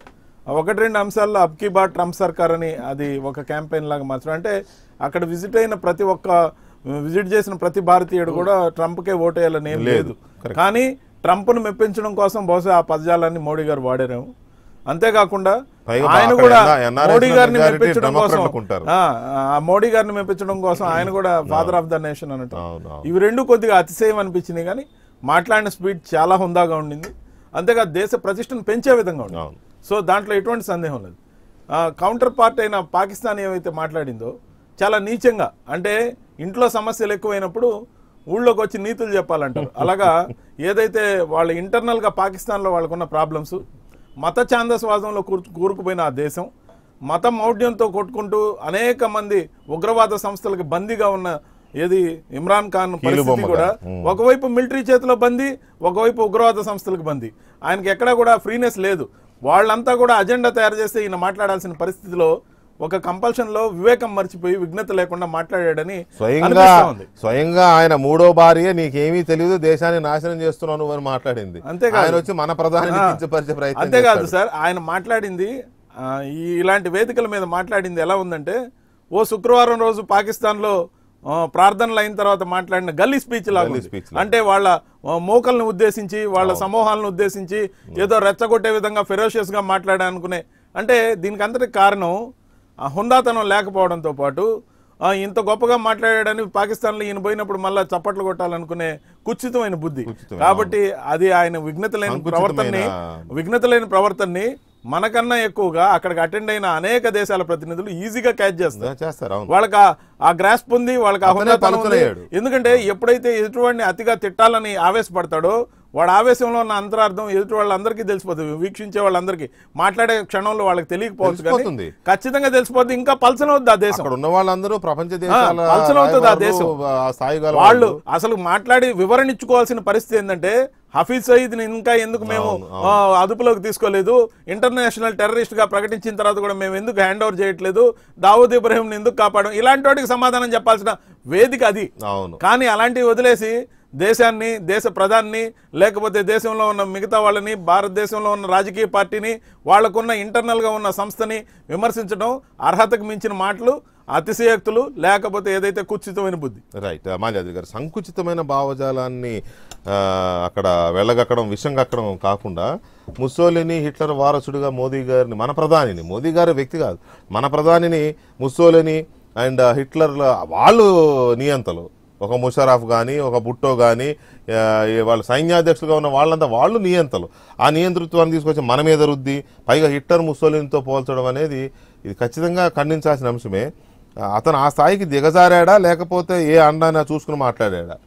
[SPEAKER 5] ఒకటి రెండు అంశాల్లో అబ్కీ బార్ ట్రంప్ సర్కార్ అని అది ఒక క్యాంపెయిన్ లాగా మార్చడం అంటే అక్కడ విజిట్ అయిన ప్రతి ఒక్క విజిట్ చేసిన ప్రతి భారతీయుడు కూడా ట్రంప్కే ఓటేయాలని ఏం లేదు కానీ ట్రంప్ను మెప్పించడం కోసం బహుశా ఆ పదజాలాన్ని మోడీ గారు వాడారేమో అంతేకాకుండా
[SPEAKER 1] పైగా
[SPEAKER 5] ఆయన
[SPEAKER 1] అక్కడ
[SPEAKER 5] కూడా
[SPEAKER 1] NRS
[SPEAKER 5] మోడీ గారిని
[SPEAKER 1] majority
[SPEAKER 5] మెప్పించడం కోసం
[SPEAKER 1] డెమోక్రాట్లకు ఉంటారు.
[SPEAKER 5] ఆ, ఆ మోడీ గారిని మెప్పించడం కోసం ఆయన కూడా ఫాదర్ ఆఫ్ ద నేషన్ అన్నట్టు
[SPEAKER 1] అవును, అవును.
[SPEAKER 5] ఇవి రెండు కొద్దిగా అతిశయం అనిపించింది కానీ మాట్లాడిన స్పీడ్ చాలా హుందాగా ఉండింది అంతేకాదు దేశ ప్రతిష్టను పెంచే విధంగా ఉంది
[SPEAKER 1] అవును.
[SPEAKER 5] సో దాంట్లో ఎటువంటి సందేహం లేదు కౌంటర్ పార్ట్ అయిన పాకిస్తాన్ ఏమైతే మాట్లాడిందో చాలా నీచంగా అంటే ఇంట్లో సమస్యలు ఎక్కువైనప్పుడు ఊళ్ళోకి వచ్చి నీతులు చెప్పాలంటారు అలాగా ఏదైతే వాళ్ళ ఇంటర్నల్ గా పాకిస్తాన్ లో వాళ్ళకున్న ప్రాబ్లమ్స్ మత ఛాందస్వాదంలో కూర్చు కూరుకుపోయిన ఆ దేశం మత మౌఢ్యంతో కొట్టుకుంటూ అనేక మంది ఉగ్రవాద సంస్థలకు బందీగా ఉన్న ఏది ఇమ్రాన్ ఖాన్ పరిస్థితి
[SPEAKER 1] కీలుబొమ్మగా.
[SPEAKER 5] కూడా ఒకవైపు మిలిటరీ చేతిలో బందీ ఒకవైపు ఉగ్రవాద సంస్థలకు బందీ ఆయనకి ఎక్కడా కూడా ఫ్రీనెస్ లేదు వాళ్ళంతా కూడా అజెండా తయారు చేస్తే ఈయన మాట్లాడాల్సిన పరిస్థితిలో ఒక కంపల్షన్ లో వివేకం మర్చిపోయి విఘ్నత లేకుండా మాట్లాడాడని
[SPEAKER 1] స్వయంగా
[SPEAKER 5] అనిపిస్తా ఉంది
[SPEAKER 1] స్వయంగా ఆయన మూడో భార్య నీకేమీ తెలియదు దేశాన్ని నాశనం చేస్తున్నావు నువ్వు అని మాట్లాడింది
[SPEAKER 5] అంతేకాదు.
[SPEAKER 1] ఆయన వచ్చి మన ప్రధాని
[SPEAKER 5] ఆ,
[SPEAKER 1] కించపరిచే ప్రయత్నం
[SPEAKER 5] అంతేకాదు
[SPEAKER 1] చేస్తాడు.
[SPEAKER 5] సార్ ఆయన మాట్లాడింది ఆ, ఈ ఇలాంటి వేదికల మీద మాట్లాడింది ఎలా ఉందంటే ఓ శుక్రవారం రోజు పాకిస్తాన్ లో ఆ, ప్రార్థనలు అయిన తర్వాత మాట్లాడిన గల్లీ స్పీచ్ లాగా
[SPEAKER 1] గల్లీ
[SPEAKER 5] ఉంది.
[SPEAKER 1] speech లాగా.
[SPEAKER 5] అంటే వాళ్ళ ఆ, మోకల్ని ఉద్దేశించి వాళ్ళ సమూహాలను ఉద్దేశించి ఏదో రెచ్చగొట్టే విధంగా ఫెరోషియస్ గా మాట్లాడాలనుకునే అంటే దీనికి అంతటి కారణం ఆ హుందాతనం లేకపోవడంతో పాటు ఆ, ఇంత గొప్పగా మాట్లాడాడని పాకిస్తాన్లో ఈయన పోయినప్పుడు మళ్ళీ చప్పట్లు కొట్టాలనుకునే కుచితమైన బుద్ధి
[SPEAKER 1] కుచితమైన,
[SPEAKER 5] కాబట్టి అది ఆయన విఘ్నత లేని
[SPEAKER 1] సంకుచితమైన-
[SPEAKER 5] ప్రవర్తనని విఘ్నత లేని ప్రవర్తనని మనకన్నా ఎక్కువగా అక్కడికి అటెండ్ అయిన అనేక దేశాల ప్రతినిధులు ఈజీగా క్యాచ్ చేస్తారు
[SPEAKER 1] చేస్తారు అవును
[SPEAKER 5] వాళ్ళకి ఆ- ఆ గ్రాస్ప్ ఉంది వాళ్ళకి ఆ
[SPEAKER 1] అతనే
[SPEAKER 5] హుందాతనం ఉంది.
[SPEAKER 1] పలుకులయ్యాడు.
[SPEAKER 5] ఎందుకంటే ఎప్పుడైతే ఎదుటివాడిని అతిగా తిట్టాలని ఆవేశపడతాడో వాడు ఆవేశంలో ఉన్న అంతరార్థం ఎదుటి వాళ్ళందరికీ తెలిసిపోతుంది వీక్షించే వాళ్ళందరికీ మాట్లాడే క్షణంలో వాళ్ళకి తెలియకపోవచ్చు
[SPEAKER 1] తెలిసిపోతుంది.
[SPEAKER 5] కానీ ఖచ్చితంగా తెలిసిపోద్ది ఇంకా పల్సనవుద్ది ఆ దేశం
[SPEAKER 1] అక్కడ ఉన్న వాళ్ళందరూ ప్రపంచ దేశాల
[SPEAKER 5] పల్సన్ అవుతుంది ఆ
[SPEAKER 1] రాయబారులు,
[SPEAKER 5] దేశం.
[SPEAKER 1] ఆ స్థాయి గల
[SPEAKER 5] వాళ్ళు అసలు మాట్లాడి వివరణ ఇచ్చుకోవాల్సిన పరిస్థితి ఏంటంటే హఫీజ్ సయీద్ ని ఇంకా ఎందుకు మేము
[SPEAKER 1] అవును,
[SPEAKER 5] ఆ, అదుపులోకి తీసుకోలేదు ఇంటర్నేషనల్ టెర్రరిస్ట్ గా ప్రకటించిన తర్వాత కూడా మేము ఎందుకు హ్యాండ్ ఓవర్ చేయట్లేదు దావూద్ ఇబ్రహీం ఎందుకు కాపాడడం ఇలాంటి వాటికి సమాధానం చెప్పాల్సిన వేదిక అది
[SPEAKER 1] అవును
[SPEAKER 5] కానీ అలాంటివి వదిలేసి దేశాన్ని దేశ ప్రధాన్ని లేకపోతే దేశంలో ఉన్న మిగతా వాళ్ళని భారతదేశంలో ఉన్న రాజకీయ పార్టీని వాళ్లకున్న ఇంటర్నల్ గా ఉన్న సంస్థని విమర్శించడం అర్హతకు మించిన మాటలు అతిశయోక్తులు లేకపోతే ఏదైతే కుత్సితమైన బుద్ధి
[SPEAKER 1] రైట్ మాల్యాద్రి గారు సంకుచితమైన భావజాలాన్ని ఆ, అక్కడ వెళ్ళగక్కడం విషం కక్కడం కాకుండా ముస్సోలిని హిట్లర్ వారసుడిగా మోదీ గారిని మన ప్రధానిని మోదీ గారి వ్యక్తి కాదు మన ప్రధానిని ముస్సోలిని అండ్ హిట్లర్ వాళ్ళు నియంతలు ఒక ముషరఫ్ కానీ ఒక బుట్టో కానీ వాళ్ళ సైన్యాధ్యక్షులుగా ఉన్న వాళ్ళంతా వాళ్ళు నియంతలు ఆ నియంతృత్వాన్ని తీసుకొచ్చి మన మీద రుద్ది పైగా హిట్లర్ ముస్సోలినితో పోల్చడం అనేది ఇది ఖచ్చితంగా ఖండించాల్సిన అంశమే ఆ, అతను ఆ స్థాయికి దిగజారాడా లేకపోతే ఏ అండాన చూసుకుని మాట్లాడాడా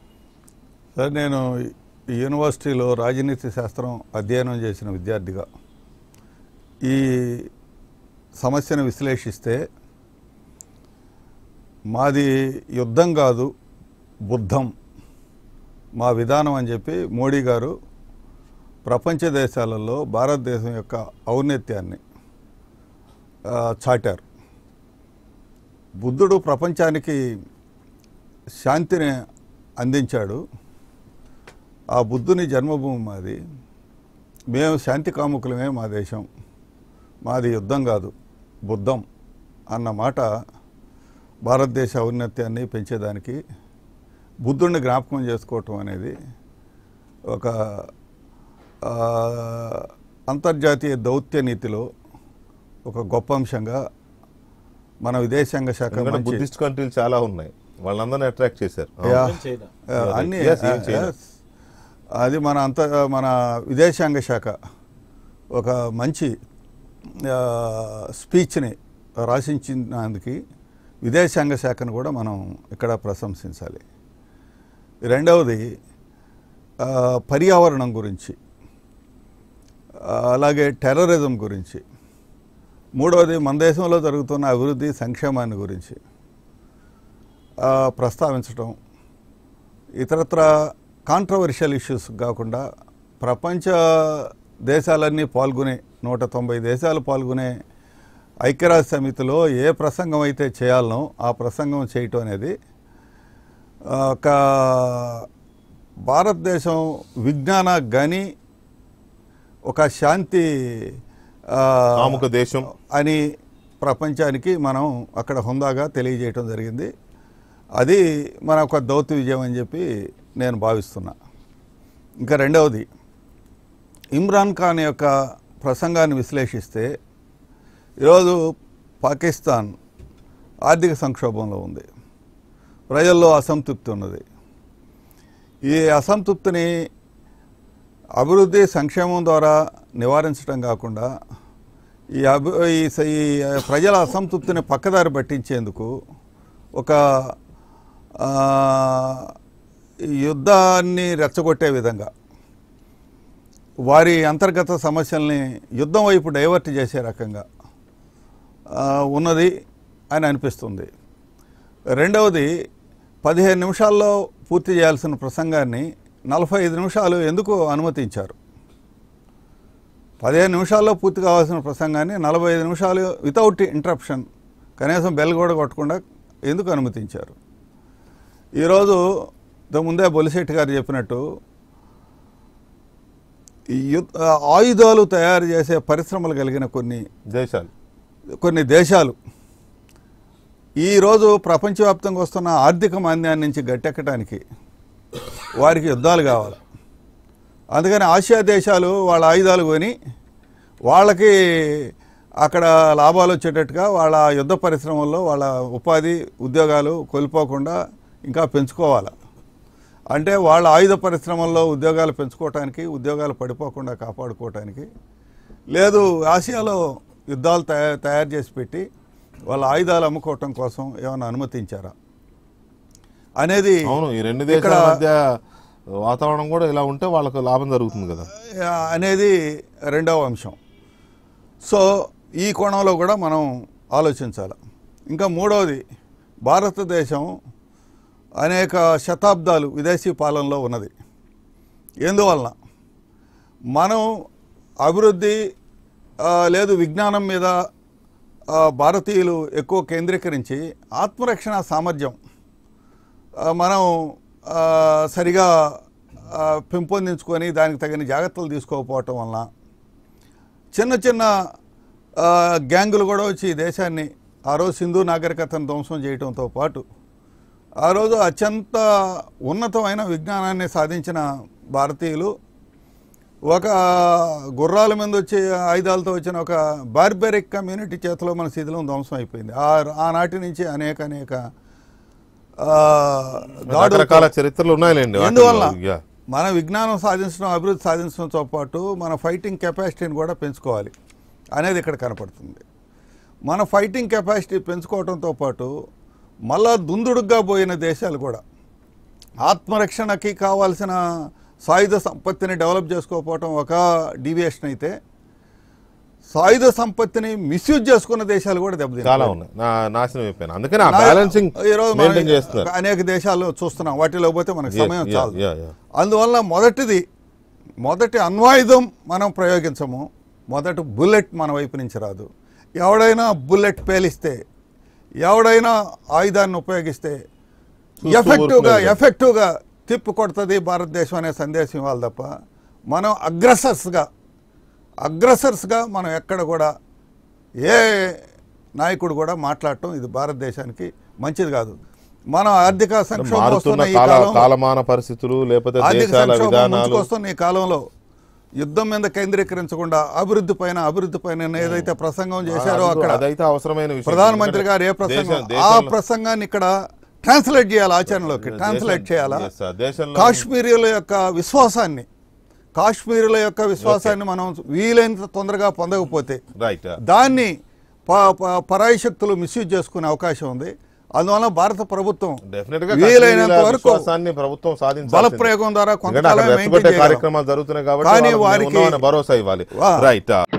[SPEAKER 6] సార్ నేను ఈ యూనివర్సిటీలో రాజనీతి శాస్త్రం అధ్యయనం చేసిన విద్యార్థిగా ఈ సమస్యను విశ్లేషిస్తే మాది యుద్ధం కాదు బుద్ధం మా విధానం అని చెప్పి మోడీ గారు ప్రపంచ దేశాలలో భారతదేశం యొక్క ఔన్నత్యాన్ని ఆ, చాటారు బుద్ధుడు ప్రపంచానికి శాంతిని అందించాడు ఆ బుద్ధుని జన్మభూమి మాది మేము శాంతి కాముకులమే మా దేశం మాది యుద్ధం కాదు బుద్ధం అన్న మాట భారతదేశ ఔన్నత్యాన్ని పెంచేదానికి బుద్ధుడిని జ్ఞాపకం చేసుకోవటం అనేది ఒక ఆ, అంతర్జాతీయ దౌత్య నీతిలో ఒక గొప్ప అంశంగా మన విదేశాంగ శాఖ
[SPEAKER 1] ఎందుకంటే
[SPEAKER 6] మంచి
[SPEAKER 1] బుద్ధిస్ట్ కంట్రీలు చాలా ఉన్నాయి వాళ్ళందరినీ అట్రాక్ట్ చేశారు
[SPEAKER 6] యా.
[SPEAKER 5] చైనా.
[SPEAKER 6] ఆ, అన్ని
[SPEAKER 1] Yes, even China.
[SPEAKER 6] yes. అది మన అంత మన విదేశాంగ శాఖ ఒక మంచి ఆ, స్పీచ్ని రాసించినందుకు విదేశాంగ శాఖను కూడా మనం ఇక్కడ ప్రశంసించాలి రెండవది ఆ, పర్యావరణం గురించి ఆ, అలాగే టెర్రరిజం గురించి మూడవది మన దేశంలో జరుగుతున్న అభివృద్ధి సంక్షేమాన్ని గురించి ఆ, ప్రస్తావించటం ఇతరత్ర కాంట్రవర్షియల్ ఇష్యూస్ కాకుండా ప్రపంచ దేశాలన్నీ పాల్గొనే నూట తొంభై దేశాలు పాల్గొనే ఐక్యరాజ్య సమితిలో ఏ ప్రసంగం అయితే చేయాలనో ఆ ప్రసంగం చేయటం అనేది ఆ, ఒక భారతదేశం విజ్ఞాన గని ఒక శాంతి ఆ,
[SPEAKER 1] కాముక దేశం
[SPEAKER 6] అని ప్రపంచానికి మనం అక్కడ హుందాగా తెలియజేయటం జరిగింది అది మన ఒక దౌత్య విజయం అని చెప్పి నేను భావిస్తున్నా ఇంకా రెండవది ఇమ్రాన్ ఖాన్ యొక్క ప్రసంగాన్ని విశ్లేషిస్తే ఈరోజు పాకిస్తాన్ ఆర్థిక సంక్షోభంలో ఉంది ప్రజల్లో అసంతృప్తి ఉన్నది ఈ అసంతృప్తిని అభివృద్ధి సంక్షేమం ద్వారా నివారించడం కాకుండా ఈ అభి ఈ స- ఈ ప్రజల అసంతృప్తిని పక్కదారి పట్టించేందుకు ఒక ఆ, ఈ యుద్ధాన్ని రెచ్చగొట్టే విధంగా వారి అంతర్గత సమస్యల్ని యుద్ధం వైపు డైవర్ట్ చేసే రకంగా ఆ, ఉన్నది అని అనిపిస్తుంది రెండవది పదిహేను నిమిషాల్లో పూర్తి చేయాల్సిన ప్రసంగాన్ని నలభై ఐదు నిమిషాలు ఎందుకు అనుమతించారు పదిహేను నిమిషాల్లో పూర్తి కావాల్సిన ప్రసంగాన్ని నలభై ఐదు నిమిషాలు వితౌట్ ఇంటరప్షన్ కనీసం బెల్ కూడా కొట్టకుండా ఎందుకు అనుమతించారు ఈరోజు ఇంతకు ముందే బొలిశెట్టి గారు చెప్పినట్టు ఈ యుద్ధ ఆయుధాలు తయారు చేసే పరిశ్రమలు కలిగిన కొన్ని
[SPEAKER 1] దేశాలు
[SPEAKER 6] కొన్ని దేశాలు ఈరోజు ప్రపంచవ్యాప్తంగా వస్తున్న ఆర్థిక మాంద్యాన్ని నుంచి గట్టెక్కడానికి వారికి యుద్ధాలు కావాలి అందుకని ఆసియా దేశాలు వాళ్ళ ఆయుధాలు కొని వాళ్ళకి అక్కడ లాభాలు వచ్చేటట్టుగా వాళ్ళ యుద్ధ పరిశ్రమల్లో వాళ్ళ ఉపాధి ఉద్యోగాలు కోల్పోకుండా ఇంకా పెంచుకోవాలి అంటే వాళ్ళ ఆయుధ పరిశ్రమల్లో ఉద్యోగాలు పెంచుకోవటానికి ఉద్యోగాలు పడిపోకుండా కాపాడుకోవటానికి లేదు ఆసియాలో యుద్ధాలు తయారు తయారు చేసి పెట్టి వాళ్ళ ఆయుధాలు అమ్ముకోవటం కోసం ఏమైనా అనుమతించారా అనేది
[SPEAKER 1] అవును ఈ రెండు దేశాల
[SPEAKER 6] ఇక్కడ-
[SPEAKER 1] మధ్య వాతావరణం కూడా ఇలా ఉంటే వాళ్ళకు లాభం జరుగుతుంది కదా
[SPEAKER 6] ఆ, అనేది రెండవ అంశం సో ఈ కోణంలో కూడా మనం ఆలోచించాలి ఇంకా మూడవది భారతదేశం అనేక శతాబ్దాలు విదేశీ పాలనలో ఉన్నది ఎందువలన మనం అభివృద్ధి ఆ, లేదు విజ్ఞానం మీద ఆ, భారతీయులు ఎక్కువ కేంద్రీకరించి ఆత్మరక్షణ సామర్థ్యం ఆ, మనం ఆ, సరిగా ఆ, పెంపొందించుకొని దానికి తగిన జాగ్రత్తలు తీసుకోకపోవటం వలన చిన్న చిన్న ఆ, గ్యాంగులు కూడా వచ్చి ఈ దేశాన్ని ఆ రోజు సింధు నాగరికతను ధ్వంసం చేయడంతో పాటు ఆ రోజు అత్యంత ఉన్నతమైన విజ్ఞానాన్ని సాధించిన భారతీయులు ఒక గుర్రాల మీద వచ్చి ఆయుధాలతో వచ్చిన ఒక బార్బెరిక్ కమ్యూనిటీ చేతిలో మన శిథిలం ధ్వంసం అయిపోయింది ఆ ఆనాటి నుంచి అనేక అనేక ఆ, దాడులతో-
[SPEAKER 1] రకరకాల చరిత్రలు ఉన్నాయిలేండి వాటిల్లో.
[SPEAKER 6] ఎందువల్ల
[SPEAKER 1] యా.
[SPEAKER 6] మన విజ్ఞానం సాధించడం అభివృద్ధి సాధించడంతో పాటు మన ఫైటింగ్ కెపాసిటీని కూడా పెంచుకోవాలి అనేది ఇక్కడ కనపడుతుంది మన ఫైటింగ్ కెపాసిటీ పెంచుకోవడంతో పాటు మళ్ళా దుందుడుగ్గా పోయిన దేశాలు కూడా ఆత్మరక్షణకి కావాల్సిన సాయుధ సంపత్తిని డెవలప్ చేసుకోకపోవటం ఒక డీవియేషన్ అయితే సాయుధ సంపత్తిని మిస్యూజ్ చేసుకున్న దేశాలు కూడా
[SPEAKER 1] చాలా
[SPEAKER 6] దెబ్బతిన్నాయి
[SPEAKER 1] ఉన్నాయి నా నాశనం అయిపోయాను అందుకని ఆ
[SPEAKER 6] నా-
[SPEAKER 1] బ్యాలెన్సింగ్
[SPEAKER 6] ఈరోజు మనం
[SPEAKER 1] మెయింటైన్ చేస్తున్నారు
[SPEAKER 6] అనేక దేశాల్లో చూస్తున్నాం వాటిలో పోతే మనకు
[SPEAKER 1] Yes,
[SPEAKER 6] సమయం
[SPEAKER 1] yeah,
[SPEAKER 6] చాలు
[SPEAKER 1] yeah, yeah.
[SPEAKER 6] అందువల్ల మొదటిది మొదటి అన్వాయుధం మనం ప్రయోగించము మొదటి బుల్లెట్ మన వైపు నుంచి రాదు ఎవడైనా బుల్లెట్ పేలిస్తే ఎవడైనా ఆయుధాన్ని ఉపయోగిస్తే
[SPEAKER 1] చూస్తూ
[SPEAKER 6] ఎఫెక్టివ్గా
[SPEAKER 1] ఊరుకునేది కాదు.
[SPEAKER 6] ఎఫెక్టివ్గా తిప్పు కొడుతుంది భారతదేశం అనే సందేశం ఇవ్వాలి తప్ప మనం అగ్రెసర్స్గా అగ్రెసర్స్గా మనం ఎక్కడ కూడా ఏ నాయకుడు కూడా మాట్లాడటం ఇది భారతదేశానికి మంచిది కాదు మనం ఆర్థిక సంక్షోభం
[SPEAKER 1] మారుతున్న
[SPEAKER 6] వస్తున్న ఈ
[SPEAKER 1] కాల
[SPEAKER 6] కాలంలో
[SPEAKER 1] కాలమాన పరిస్థితులు లేకపోతే
[SPEAKER 6] ఆర్థిక
[SPEAKER 1] దేశాల
[SPEAKER 6] సంక్షోభం
[SPEAKER 1] విధానాలు
[SPEAKER 6] ముంచుకొస్తున్న ఈ కాలంలో యుద్ధం మీద కేంద్రీకరించకుండా అభివృద్ధి పైన అభివృద్ధి పైన ఏదైతే ప్రసంగం చేశారో
[SPEAKER 1] అది-
[SPEAKER 6] అక్కడ
[SPEAKER 1] అదైతే అవసరమైన విషయం
[SPEAKER 6] ప్రధానమంత్రి గారు ఏ
[SPEAKER 1] ఎందుకంటే
[SPEAKER 6] ప్రసంగం
[SPEAKER 1] దేశం-
[SPEAKER 6] ఆ
[SPEAKER 1] దేశంలో-
[SPEAKER 6] ప్రసంగాన్ని ఇక్కడ ట్రాన్స్లేట్ చేయాలి ఆచరణలోకి ట్రాన్స్లేట్
[SPEAKER 1] దేశం-
[SPEAKER 6] చేయాలా
[SPEAKER 1] yes, sir. దేశంలో
[SPEAKER 6] కాశ్మీరీల యొక్క విశ్వాసాన్ని కాశ్మీరుల యొక్క విశ్వాసాన్ని మనం వీలైనంత తొందరగా పొందకపోతే
[SPEAKER 1] రైట్
[SPEAKER 6] దాన్ని ప- ప- పరాయి శక్తులు మిస్యూజ్ చేసుకునే అవకాశం ఉంది అందువల్ల భారత ప్రభుత్వం
[SPEAKER 1] డెఫినెట్ గా
[SPEAKER 6] వీలైనంత
[SPEAKER 1] కాశ్మీరీల
[SPEAKER 6] వరకు
[SPEAKER 1] విశ్వాసాన్ని ప్రభుత్వం సాధించాలి
[SPEAKER 6] బల ప్రయోగం ద్వారా కొంతకాలం
[SPEAKER 1] రెచ్చగొట్టే
[SPEAKER 6] maintain చేయగలం.
[SPEAKER 1] కార్యక్రమాలు జరుగుతున్నాయి కాబట్టి
[SPEAKER 6] కానీ
[SPEAKER 1] వాళ్ళకి మేము
[SPEAKER 6] వారికి-
[SPEAKER 1] ఉన్నామనే భరోసా ఇవ్వాలి
[SPEAKER 6] వా-
[SPEAKER 1] రైట్